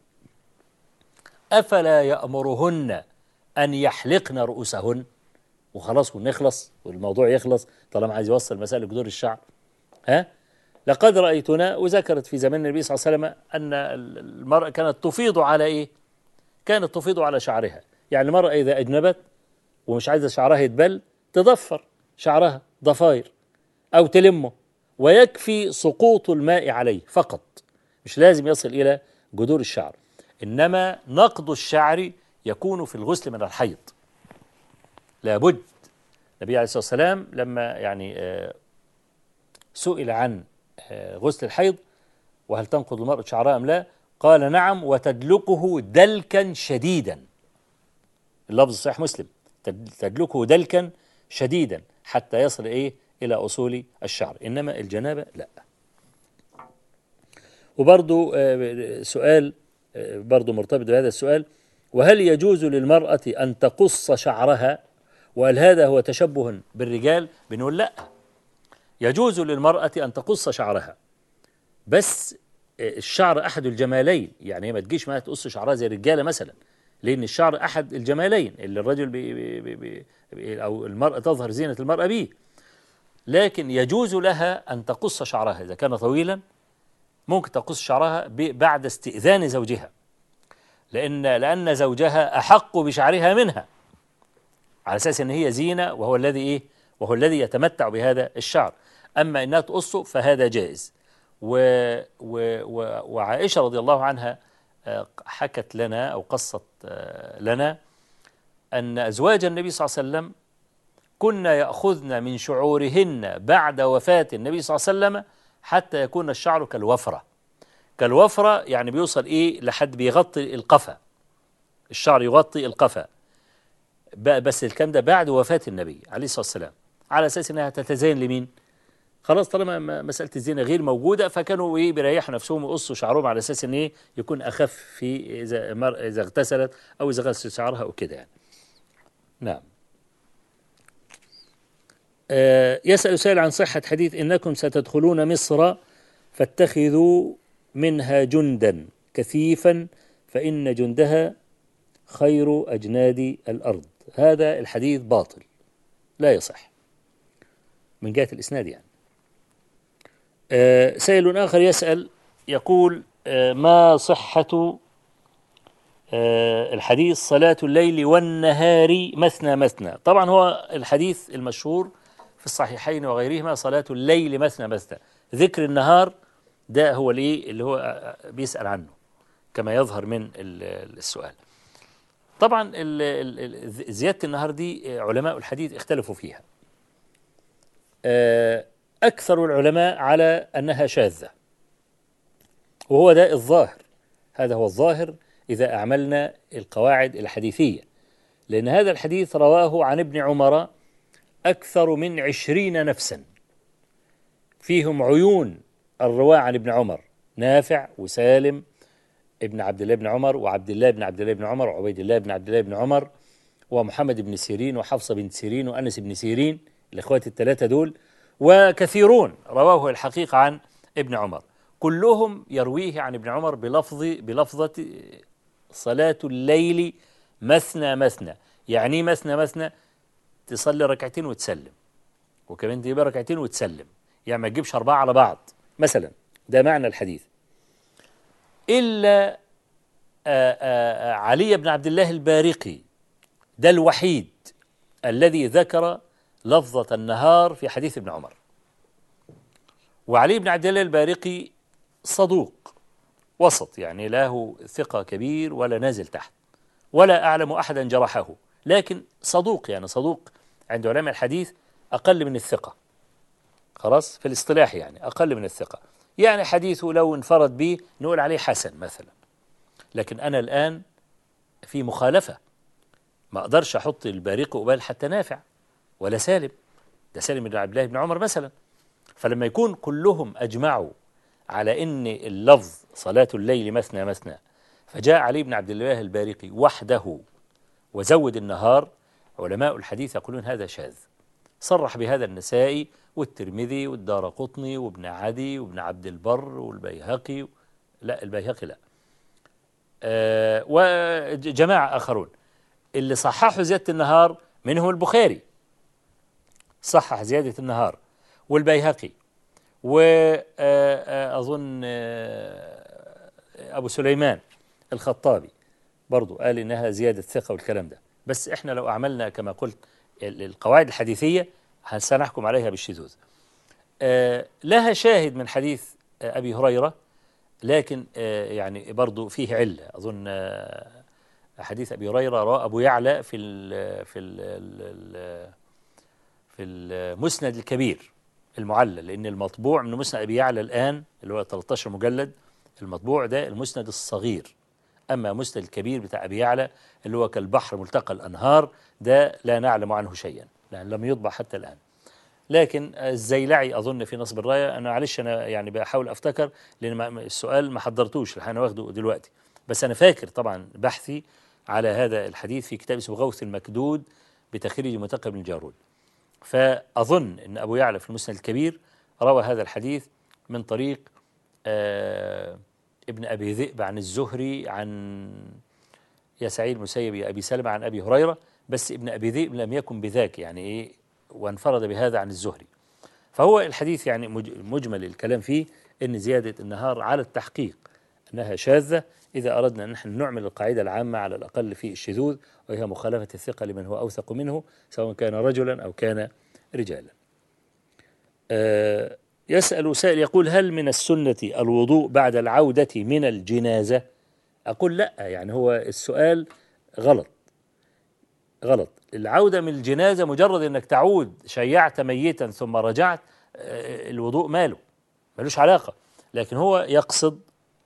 أفلا يأمرهن أن يحلقن رؤوسهن وخلاص ونخلص والموضوع يخلص طالما عايز يوصل مسألة جذور الشعر ها لقد رأيتنا وذكرت في زمن النبي صلى الله عليه وسلم أن المرأة كانت تفيض على إيه كانت تفيض على شعرها يعني المرأة إذا أجنبت ومش عايزة شعرها يتبل تضفر شعرها ضفاير أو تلمه ويكفي سقوط الماء عليه فقط مش لازم يصل إلى جذور الشعر إنما نقض الشعر يكون في الغسل من الحيض لابد النبي عليه الصلاة والسلام لما يعني آه، سئل عن آه، غسل الحيض وهل تنقض المرأة شعرها أم لا قال نعم وتدلكه دلكا شديدا اللفظ صحيح مسلم تد- تدلكه دلكا شديدا حتى يصل إيه إلى أصول الشعر إنما الجنابة لا وبرضو آه، سؤال آه، برضو مرتبط بهذا السؤال وهل يجوز للمرأة أن تقص شعرها وهل هذا هو تشبه بالرجال بنقول لا يجوز للمرأة أن تقص شعرها بس الشعر أحد الجمالين يعني هي ما تجيش ما تقص شعرها زي الرجالة مثلا لأن الشعر أحد الجمالين اللي الرجل بي بي بي بي أو المرأة تظهر زينة المرأة به لكن يجوز لها أن تقص شعرها إذا كان طويلا ممكن تقص شعرها ب- بعد استئذان زوجها لأن لأن زوجها أحق بشعرها منها على أساس أن هي زينة وهو الذي إيه وهو الذي يتمتع بهذا الشعر أما أنها تقصه فهذا جائز و و و وعائشة رضي الله عنها آه، حكت لنا أو قصت آه، لنا أن أزواج النبي صلى الله عليه وسلم كنا يأخذن من شعورهن بعد وفاة النبي صلى الله عليه وسلم حتى يكون الشعر كالوفرة كالوفرة يعني بيوصل إيه لحد بيغطي القفا الشعر يغطي القفا ب- بس الكلام ده بعد وفاة النبي عليه الصلاة والسلام على أساس أنها تتزين لمين خلاص طالما م- مسألة الزينة غير موجودة فكانوا إيه بيريحوا نفسهم ويقصوا شعرهم على أساس إن إيه يكون أخف في إذا مر إذا اغتسلت أو إذا غسلت شعرها أو كده يعني نعم آه، يسأل سائل عن صحة حديث إنكم ستدخلون مصر فاتخذوا منها جندا كثيفا فإن جندها خير أجناد الأرض هذا الحديث باطل لا يصح من جهة الإسناد يعني آه، سائل آخر يسأل يقول آه، ما صحة آه، الحديث صلاة الليل والنهار مثنى مثنى طبعا هو الحديث المشهور في الصحيحين وغيرهما صلاة الليل مثنى مثنى ذكر النهار ده هو الايه اللي هو آه، بيسأل عنه كما يظهر من ال- السؤال طبعا ال- ال- ال- زيادة النهار دي آه، علماء الحديث اختلفوا فيها آه، أكثر العلماء على أنها شاذة وهو ده الظاهر هذا هو الظاهر إذا أعملنا القواعد الحديثية لأن هذا الحديث رواه عن ابن عمر أكثر من عشرين نفسا فيهم عيون الرواة عن ابن عمر نافع وسالم ابن عبد الله بن عمر وعبد الله بن عبد الله بن عمر وعبيد الله بن عبد الله بن عمر ومحمد بن سيرين وحفصة بن سيرين وأنس بن سيرين الإخوات الثلاثة دول وكثيرون رواه الحقيقة عن ابن عمر كلهم يرويه عن ابن عمر بلفظ بلفظة صلاة الليل مثنى مثنى يعني إيه مثنى مثنى تصلي ركعتين وتسلم وكمان تجيب ركعتين وتسلم يعني ما تجيبش أربعة على بعض مثلا ده معنى الحديث إلا آآ آآ علي بن عبد الله البارقي ده الوحيد الذي ذكر لفظة النهار في حديث ابن عمر وعلي بن عبد الله البارقي صدوق وسط يعني له ثقة كبير ولا نازل تحت ولا أعلم أحدا جرحه لكن صدوق يعني صدوق عند علماء الحديث أقل من الثقة خلاص في الاصطلاح يعني أقل من الثقة يعني حديثه لو انفرد به نقول عليه حسن مثلا لكن أنا الآن في مخالفة ما أقدرش أحط البارق قبال حتى نافع ولا سالم ده سالم بن عبد الله بن عمر مثلا فلما يكون كلهم أجمعوا على أن اللفظ صلاة الليل مثنى مثنى فجاء علي بن عبد الله البارقي وحده وزود النهار علماء الحديث يقولون هذا شاذ صرح بهذا النسائي والترمذي والدار قطني وابن عدي وابن عبد البر والبيهقي لا البيهقي لا آه وجماعة آخرون اللي صححوا زيادة النهار منهم البخاري صحح زيادة النهار والبيهقي وأظن أبو سليمان الخطابي برضو قال إنها زيادة ثقة والكلام ده بس إحنا لو أعملنا كما قلت القواعد الحديثية سنحكم عليها بالشذوذ لها شاهد من حديث أبي هريرة لكن يعني برضو فيه علة أظن حديث أبي هريرة رواه أبو يعلى في ال في ال في المسند الكبير المعلل لأن المطبوع من مسند أبي يعلى الآن اللي هو 13 مجلد المطبوع ده المسند الصغير أما مسند الكبير بتاع أبي يعلى اللي هو كالبحر ملتقى الأنهار ده لا نعلم عنه شيئا لأن لم يطبع حتى الآن لكن الزيلعي أظن في نصب الراية أنا معلش أنا يعني بحاول أفتكر لأن السؤال ما حضرتوش أنا واخده دلوقتي بس أنا فاكر طبعا بحثي على هذا الحديث في كتاب اسمه غوث المكدود بتخريج متقى بن الجارود فأظن أن أبو يعلى في المسند الكبير روى هذا الحديث من طريق آه ابن أبي ذئب عن الزهري عن يا سعيد المسيب يا أبي سلمة عن أبي هريرة بس ابن أبي ذئب لم يكن بذاك يعني إيه وانفرد بهذا عن الزهري فهو الحديث يعني مجمل الكلام فيه أن زيادة النهار على التحقيق أنها شاذة إذا أردنا أن نحن نعمل القاعدة العامة على الأقل في الشذوذ وهي مخالفة الثقة لمن هو أوثق منه سواء كان رجلا أو كان رجالا أه يسأل سائل يقول هل من السنة الوضوء بعد العودة من الجنازة أقول لا يعني هو السؤال غلط غلط العودة من الجنازة مجرد أنك تعود شيعت ميتا ثم رجعت أه الوضوء ماله ملوش علاقة لكن هو يقصد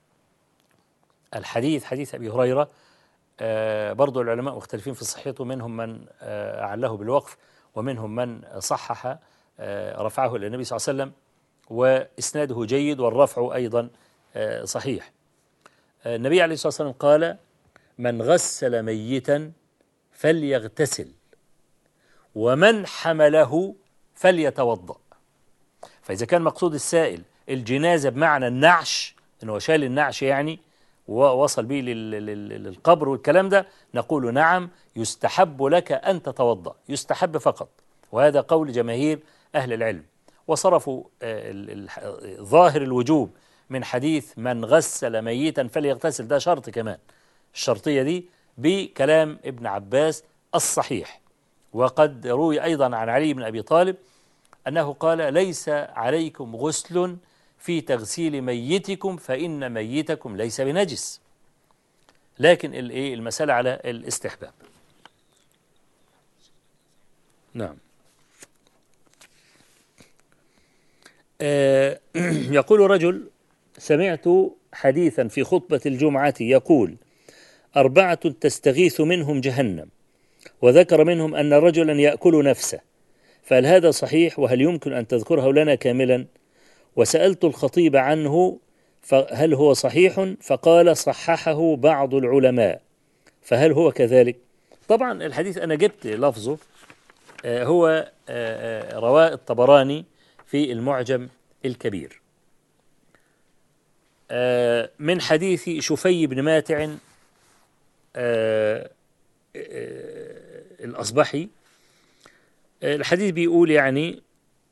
الحديث حديث أبي هريرة آه برضو العلماء مختلفين في صحته منهم من آه أعله بالوقف ومنهم من صحح آه رفعه إلى النبي صلى الله عليه وسلم وإسناده جيد والرفع أيضا صحيح النبي عليه الصلاة والسلام قال من غسل ميتا فليغتسل ومن حمله فليتوضأ فإذا كان مقصود السائل الجنازة بمعنى النعش أنه شال النعش يعني ووصل به للقبر والكلام ده نقول نعم يستحب لك أن تتوضأ يستحب فقط وهذا قول جماهير أهل العلم وصرفوا ظاهر الوجوب من حديث من غسل ميتا فليغتسل ده شرط كمان الشرطية دي بكلام ابن عباس الصحيح وقد روي أيضا عن علي بن أبي طالب أنه قال ليس عليكم غسل في تغسيل ميتكم فإن ميتكم ليس بنجس لكن الايه المسألة على الاستحباب نعم آه يقول رجل سمعت حديثا في خطبة الجمعة يقول أربعة تستغيث منهم جهنم وذكر منهم أن رجلا يأكل نفسه فهل هذا صحيح وهل يمكن أن تذكره لنا كاملا وسألت الخطيب عنه فهل هو صحيح فقال صححه بعض العلماء فهل هو كذلك طبعا الحديث أنا جبت لفظه آه هو آه رواه الطبراني في المعجم الكبير آه، من حديث شفي بن ماتع آه، آه، الأصبحي آه، الحديث بيقول يعني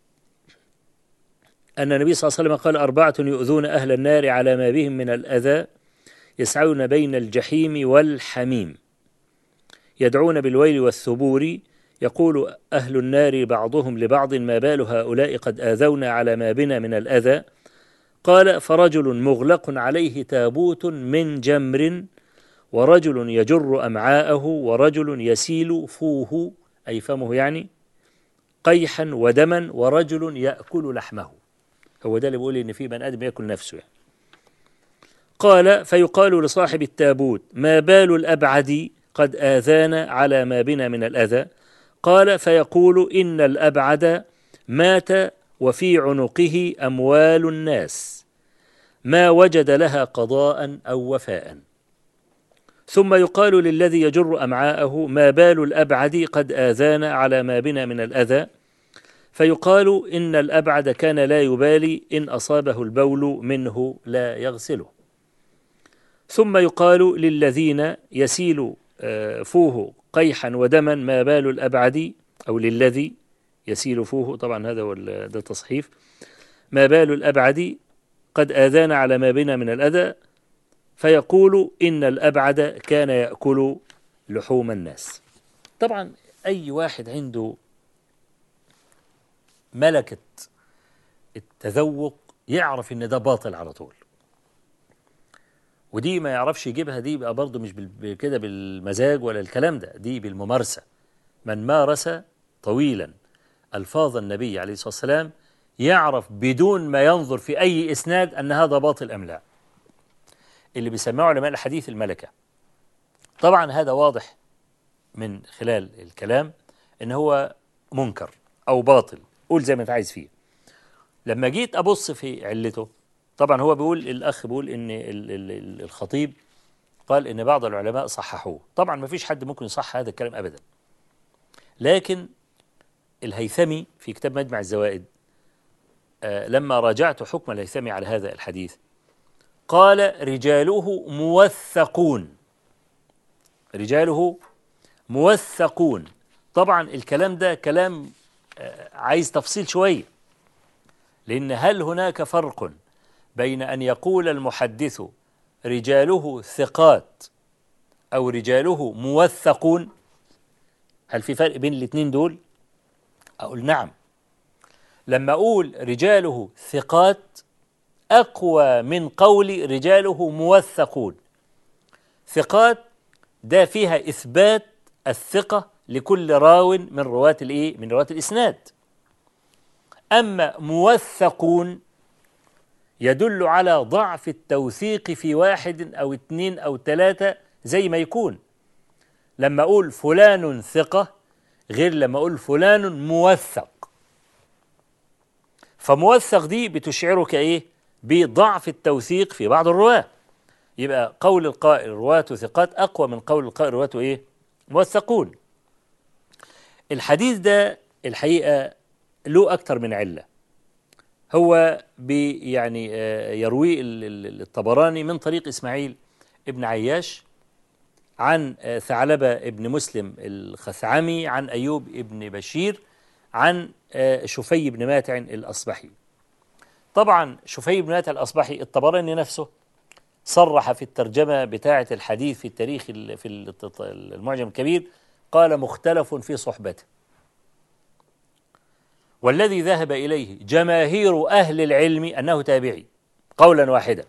أن النبي صلى الله عليه وسلم قال أربعة يؤذون أهل النار على ما بهم من الأذى يسعون بين الجحيم والحميم يدعون بالويل والثبور يقول أهل النار بعضهم لبعض ما بال هؤلاء قد آذونا على ما بنا من الأذى قال فرجل مغلق عليه تابوت من جمر ورجل يجر أمعاءه ورجل يسيل فوه أي فمه يعني قيحا ودما ورجل يأكل لحمه هو ده اللي بيقول إن في بني آدم يأكل نفسه يعني. قال فيقال لصاحب التابوت ما بال الأبعد قد آذانا على ما بنا من الأذى قال فيقول إن الأبعد مات وفي عنقه أموال الناس ما وجد لها قضاء أو وفاء ثم يقال للذي يجر أمعاءه ما بال الأبعد قد آذانا على ما بنا من الأذى فيقال إن الأبعد كان لا يبالي إن أصابه البول منه لا يغسله ثم يقال للذين يسيل آه، فوه قيحا ودما ما بال الأبعد أو للذي يسيل فوه طبعا هذا هو ال- ده تصحيف ما بال الأبعد قد آذانا على ما بنا من الأذى فيقول إن الأبعد كان يأكل لحوم الناس طبعا أي واحد عنده ملكة التذوق يعرف إن ده باطل على طول ودي ما يعرفش يجيبها دي بقى برضه مش بال- كده بالمزاج ولا الكلام ده دي بالممارسة من مارس طويلا ألفاظ النبي عليه الصلاة والسلام يعرف بدون ما ينظر في أي إسناد أن هذا باطل أم لا اللي بيسموه علماء الحديث الملكة طبعا هذا واضح من خلال الكلام ان هو منكر او باطل قول زي ما انت عايز فيه لما جيت ابص في علته طبعا هو بيقول الاخ بيقول ان ال- ال- ال- الخطيب قال ان بعض العلماء صححوه طبعا ما فيش حد ممكن يصح هذا الكلام ابدا لكن الهيثمي في كتاب مجمع الزوائد آه، لما راجعت حكم الهيثمي على هذا الحديث قال رجاله موثقون رجاله موثقون طبعا الكلام ده كلام آه، عايز تفصيل شويه لان هل هناك فرق بين ان يقول المحدث رجاله ثقات او رجاله موثقون هل في فرق بين الاثنين دول اقول نعم لما اقول رجاله ثقات اقوى من قول رجاله موثقون ثقات ده فيها اثبات الثقه لكل راو من رواه الايه من رواه الاسناد اما موثقون يدل على ضعف التوثيق في واحد او اثنين او ثلاثه زي ما يكون لما اقول فلان ثقه غير لما اقول فلان موثق فموثق دي بتشعرك ايه بضعف التوثيق في بعض الرواه يبقى قول القائل رواته ثقات اقوى من قول القائل رواته ايه موثقون الحديث ده الحقيقه له اكثر من عله هو بي يعني آه، يروي ال- ال- الطبراني من طريق اسماعيل ابن عياش عن آه، ثعلبه ابن مسلم الخثعمي عن ايوب ابن بشير عن آه، شفي بن ماتع الاصبحي طبعا شفي بن ماتع الاصبحي الطبراني نفسه صرح في الترجمه بتاعه الحديث في التاريخ ال- في الت- المعجم الكبير قال مختلف في صحبته والذي ذهب اليه جماهير اهل العلم انه تابعي قولا واحدا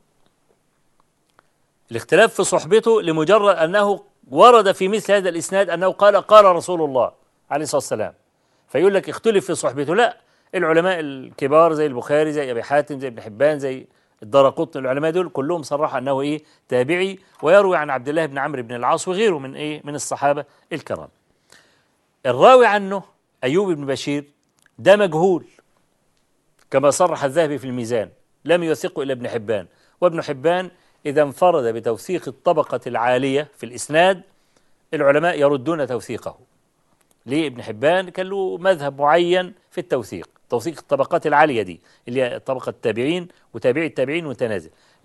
الاختلاف في صحبته لمجرد انه ورد في مثل هذا الاسناد انه قال قال رسول الله عليه الصلاه والسلام فيقول لك اختلف في صحبته لا العلماء الكبار زي البخاري زي ابي حاتم زي ابن حبان زي الدرقطني العلماء دول كلهم صرحوا انه ايه تابعي ويروي عن عبد الله بن عمرو بن العاص وغيره من ايه من الصحابه الكرام الراوي عنه ايوب بن بشير ده مجهول كما صرح الذهبي في الميزان لم يوثقه الا ابن حبان وابن حبان اذا انفرد بتوثيق الطبقه العاليه في الاسناد العلماء يردون توثيقه ليه ابن حبان كان له مذهب معين في التوثيق توثيق الطبقات العاليه دي اللي هي طبقه التابعين وتابعي التابعين والتنازل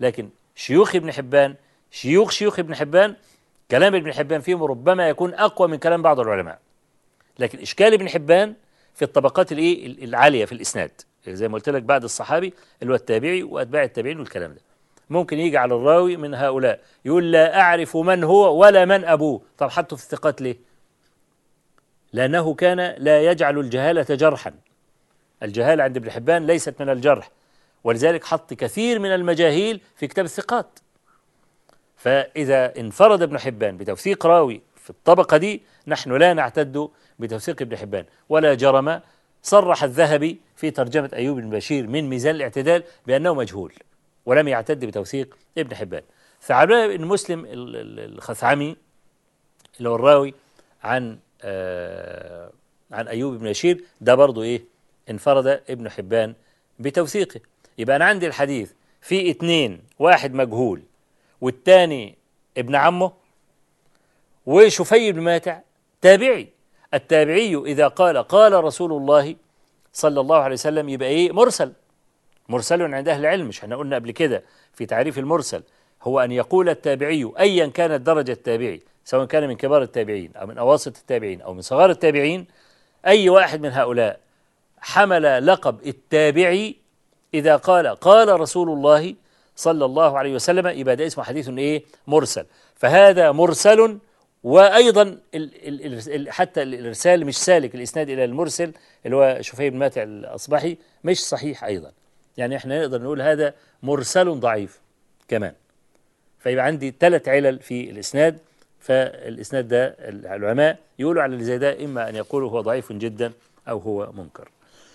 لكن شيوخ ابن حبان شيوخ شيوخ ابن حبان كلام ابن حبان فيهم ربما يكون أقوى من كلام بعض العلماء لكن إشكال ابن حبان في الطبقات الايه العالية في الإسناد زي ما قلت لك بعد الصحابي اللي هو التابعي وأتباع التابعين والكلام ده ممكن يجي على الراوي من هؤلاء يقول لا أعرف من هو ولا من أبوه طب حطه في الثقات ليه لأنه كان لا يجعل الجهالة جرحا الجهالة عند ابن حبان ليست من الجرح ولذلك حط كثير من المجاهيل في كتاب الثقات فإذا انفرد ابن حبان بتوثيق راوي في الطبقة دي نحن لا نعتد بتوثيق ابن حبان ولا جرم صرح الذهبي في ترجمة أيوب بن بشير من ميزان الاعتدال بأنه مجهول ولم يعتد بتوثيق ابن حبان ثعلبة بن مسلم الخثعمي اللي هو الراوي عن آه عن أيوب بن بشير ده برضه إيه انفرد ابن حبان بتوثيقه يبقى أنا عندي الحديث في اتنين واحد مجهول والتاني ابن عمه وشفي بن ماتع تابعي التابعي إذا قال قال رسول الله صلى الله عليه وسلم يبقى إيه مرسل مرسل عند أهل العلم مش احنا قلنا قبل كده في تعريف المرسل هو أن يقول التابعي أيا كانت درجة التابعي سواء كان من كبار التابعين أو من أواسط التابعين أو من صغار التابعين أي واحد من هؤلاء حمل لقب التابعي إذا قال قال رسول الله صلى الله عليه وسلم يبقى ده اسمه حديث إيه مرسل فهذا مرسل وأيضا ال ال ال حتى الإرسال مش سالك الإسناد إلى المرسل اللي هو شفي بن ماتع الأصبحي مش صحيح أيضا يعني احنا نقدر نقول هذا مرسل ضعيف كمان فيبقى عندي ثلاث علل في الإسناد فالإسناد ده العلماء يقولوا على اللي زي ده إما أن يقولوا هو ضعيف جدا أو هو منكر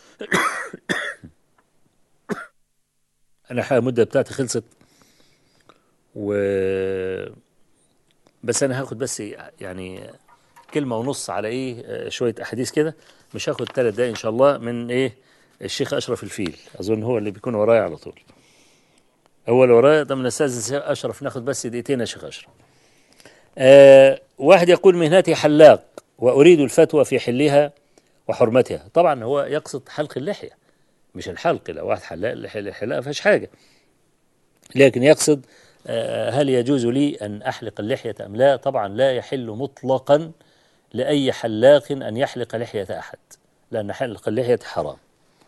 أنا المدة بتاعتي خلصت و بس أنا هاخد بس يعني كلمة ونص على إيه شوية أحاديث كده مش هاخد ثلاث دقايق إن شاء الله من إيه الشيخ أشرف الفيل أظن هو اللي بيكون ورايا على طول هو اللي ورايا طب نستاذن أشرف ناخد بس دقيقتين يا شيخ أشرف آه واحد يقول مهنتي حلاق وأريد الفتوى في حلها وحرمتها طبعا هو يقصد حلق اللحية مش الحلق لو واحد حلاق الحلاقة ما فيهاش حاجة لكن يقصد آه هل يجوز لي أن أحلق اللحية أم لا طبعا لا يحل مطلقا لأي حلاق أن يحلق لحية أحد لأن حلق اللحية حرام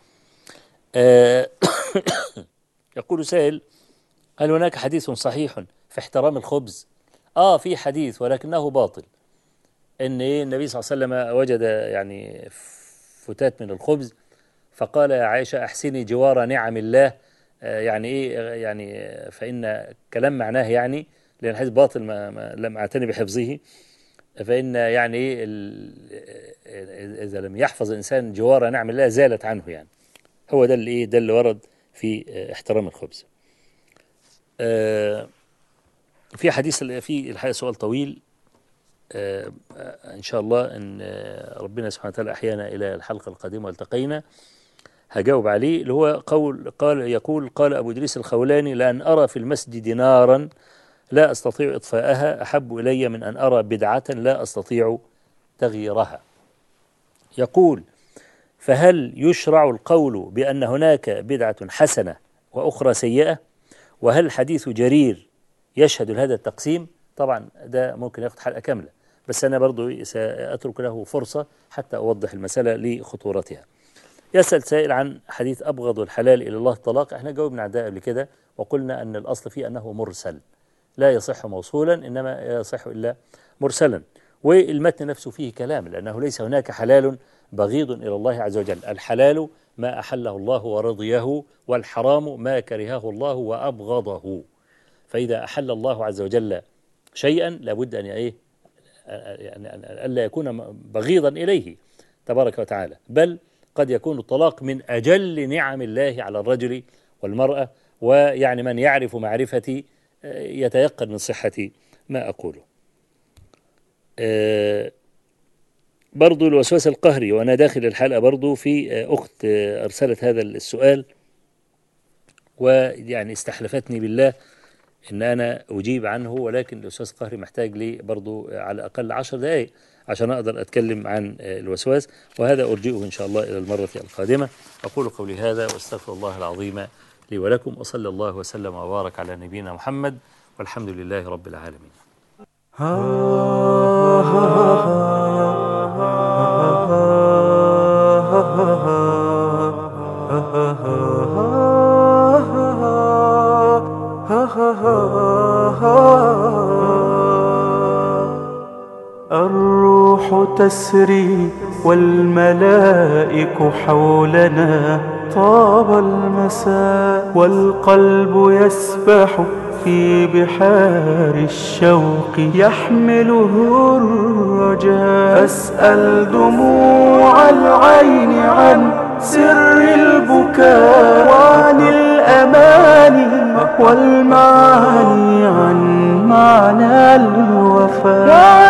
آه يقول سائل هل هناك حديث صحيح في احترام الخبز آه في حديث ولكنه باطل ان ايه النبي صلى الله عليه وسلم وجد يعني فتات من الخبز فقال يا عائشه احسني جوار نعم الله آه يعني ايه يعني فان كلام معناه يعني لان الحديث باطل ما, ما لم اعتني بحفظه فان يعني ايه اذا لم يحفظ الانسان جوار نعم الله زالت عنه يعني هو ده اللي ايه ده اللي ورد في احترام الخبز آه في حديث في الحقيقه سؤال طويل آه ان شاء الله ان ربنا سبحانه وتعالى احيانا الى الحلقه القادمه والتقينا هجاوب عليه اللي هو قول قال يقول قال ابو ادريس الخولاني لان ارى في المسجد نارا لا استطيع اطفاءها احب الي من ان ارى بدعه لا استطيع تغييرها يقول فهل يشرع القول بان هناك بدعه حسنه واخرى سيئه وهل حديث جرير يشهد لهذا التقسيم طبعا ده ممكن ياخد حلقة كاملة بس أنا برضو سأترك له فرصة حتى أوضح المسألة لخطورتها يسأل سائل عن حديث أبغض الحلال إلى الله الطلاق احنا جاوبنا على ده قبل كده وقلنا أن الأصل فيه أنه مرسل لا يصح موصولا إنما يصح إلا مرسلا والمتن نفسه فيه كلام لأنه ليس هناك حلال بغيض إلى الله عز وجل الحلال ما أحله الله ورضيه والحرام ما كرهه الله وأبغضه فإذا أحل الله عز وجل شيئا لابد أن إيه يعني ألا يكون بغيضا إليه تبارك وتعالى بل قد يكون الطلاق من أجل نعم الله على الرجل والمرأة ويعني من يعرف معرفتي يتيقن من صحة ما أقوله أه برضو الوسواس القهري وأنا داخل الحلقة برضو في أخت أرسلت هذا السؤال ويعني استحلفتني بالله ان انا اجيب عنه ولكن الاستاذ قهري محتاج لي برضو على الاقل عشر دقائق عشان اقدر اتكلم عن الوسواس وهذا ارجئه ان شاء الله الى المره القادمه اقول قولي هذا واستغفر الله العظيم لي ولكم وصلى الله وسلم وبارك على نبينا محمد والحمد لله رب العالمين الروح تسري والملائك حولنا طاب المساء والقلب يسبح في بحار الشوق يحمله الرجاء أسأل دموع العين عن سر البكاء وعن الأماني والمعاني عن معنى الوفاء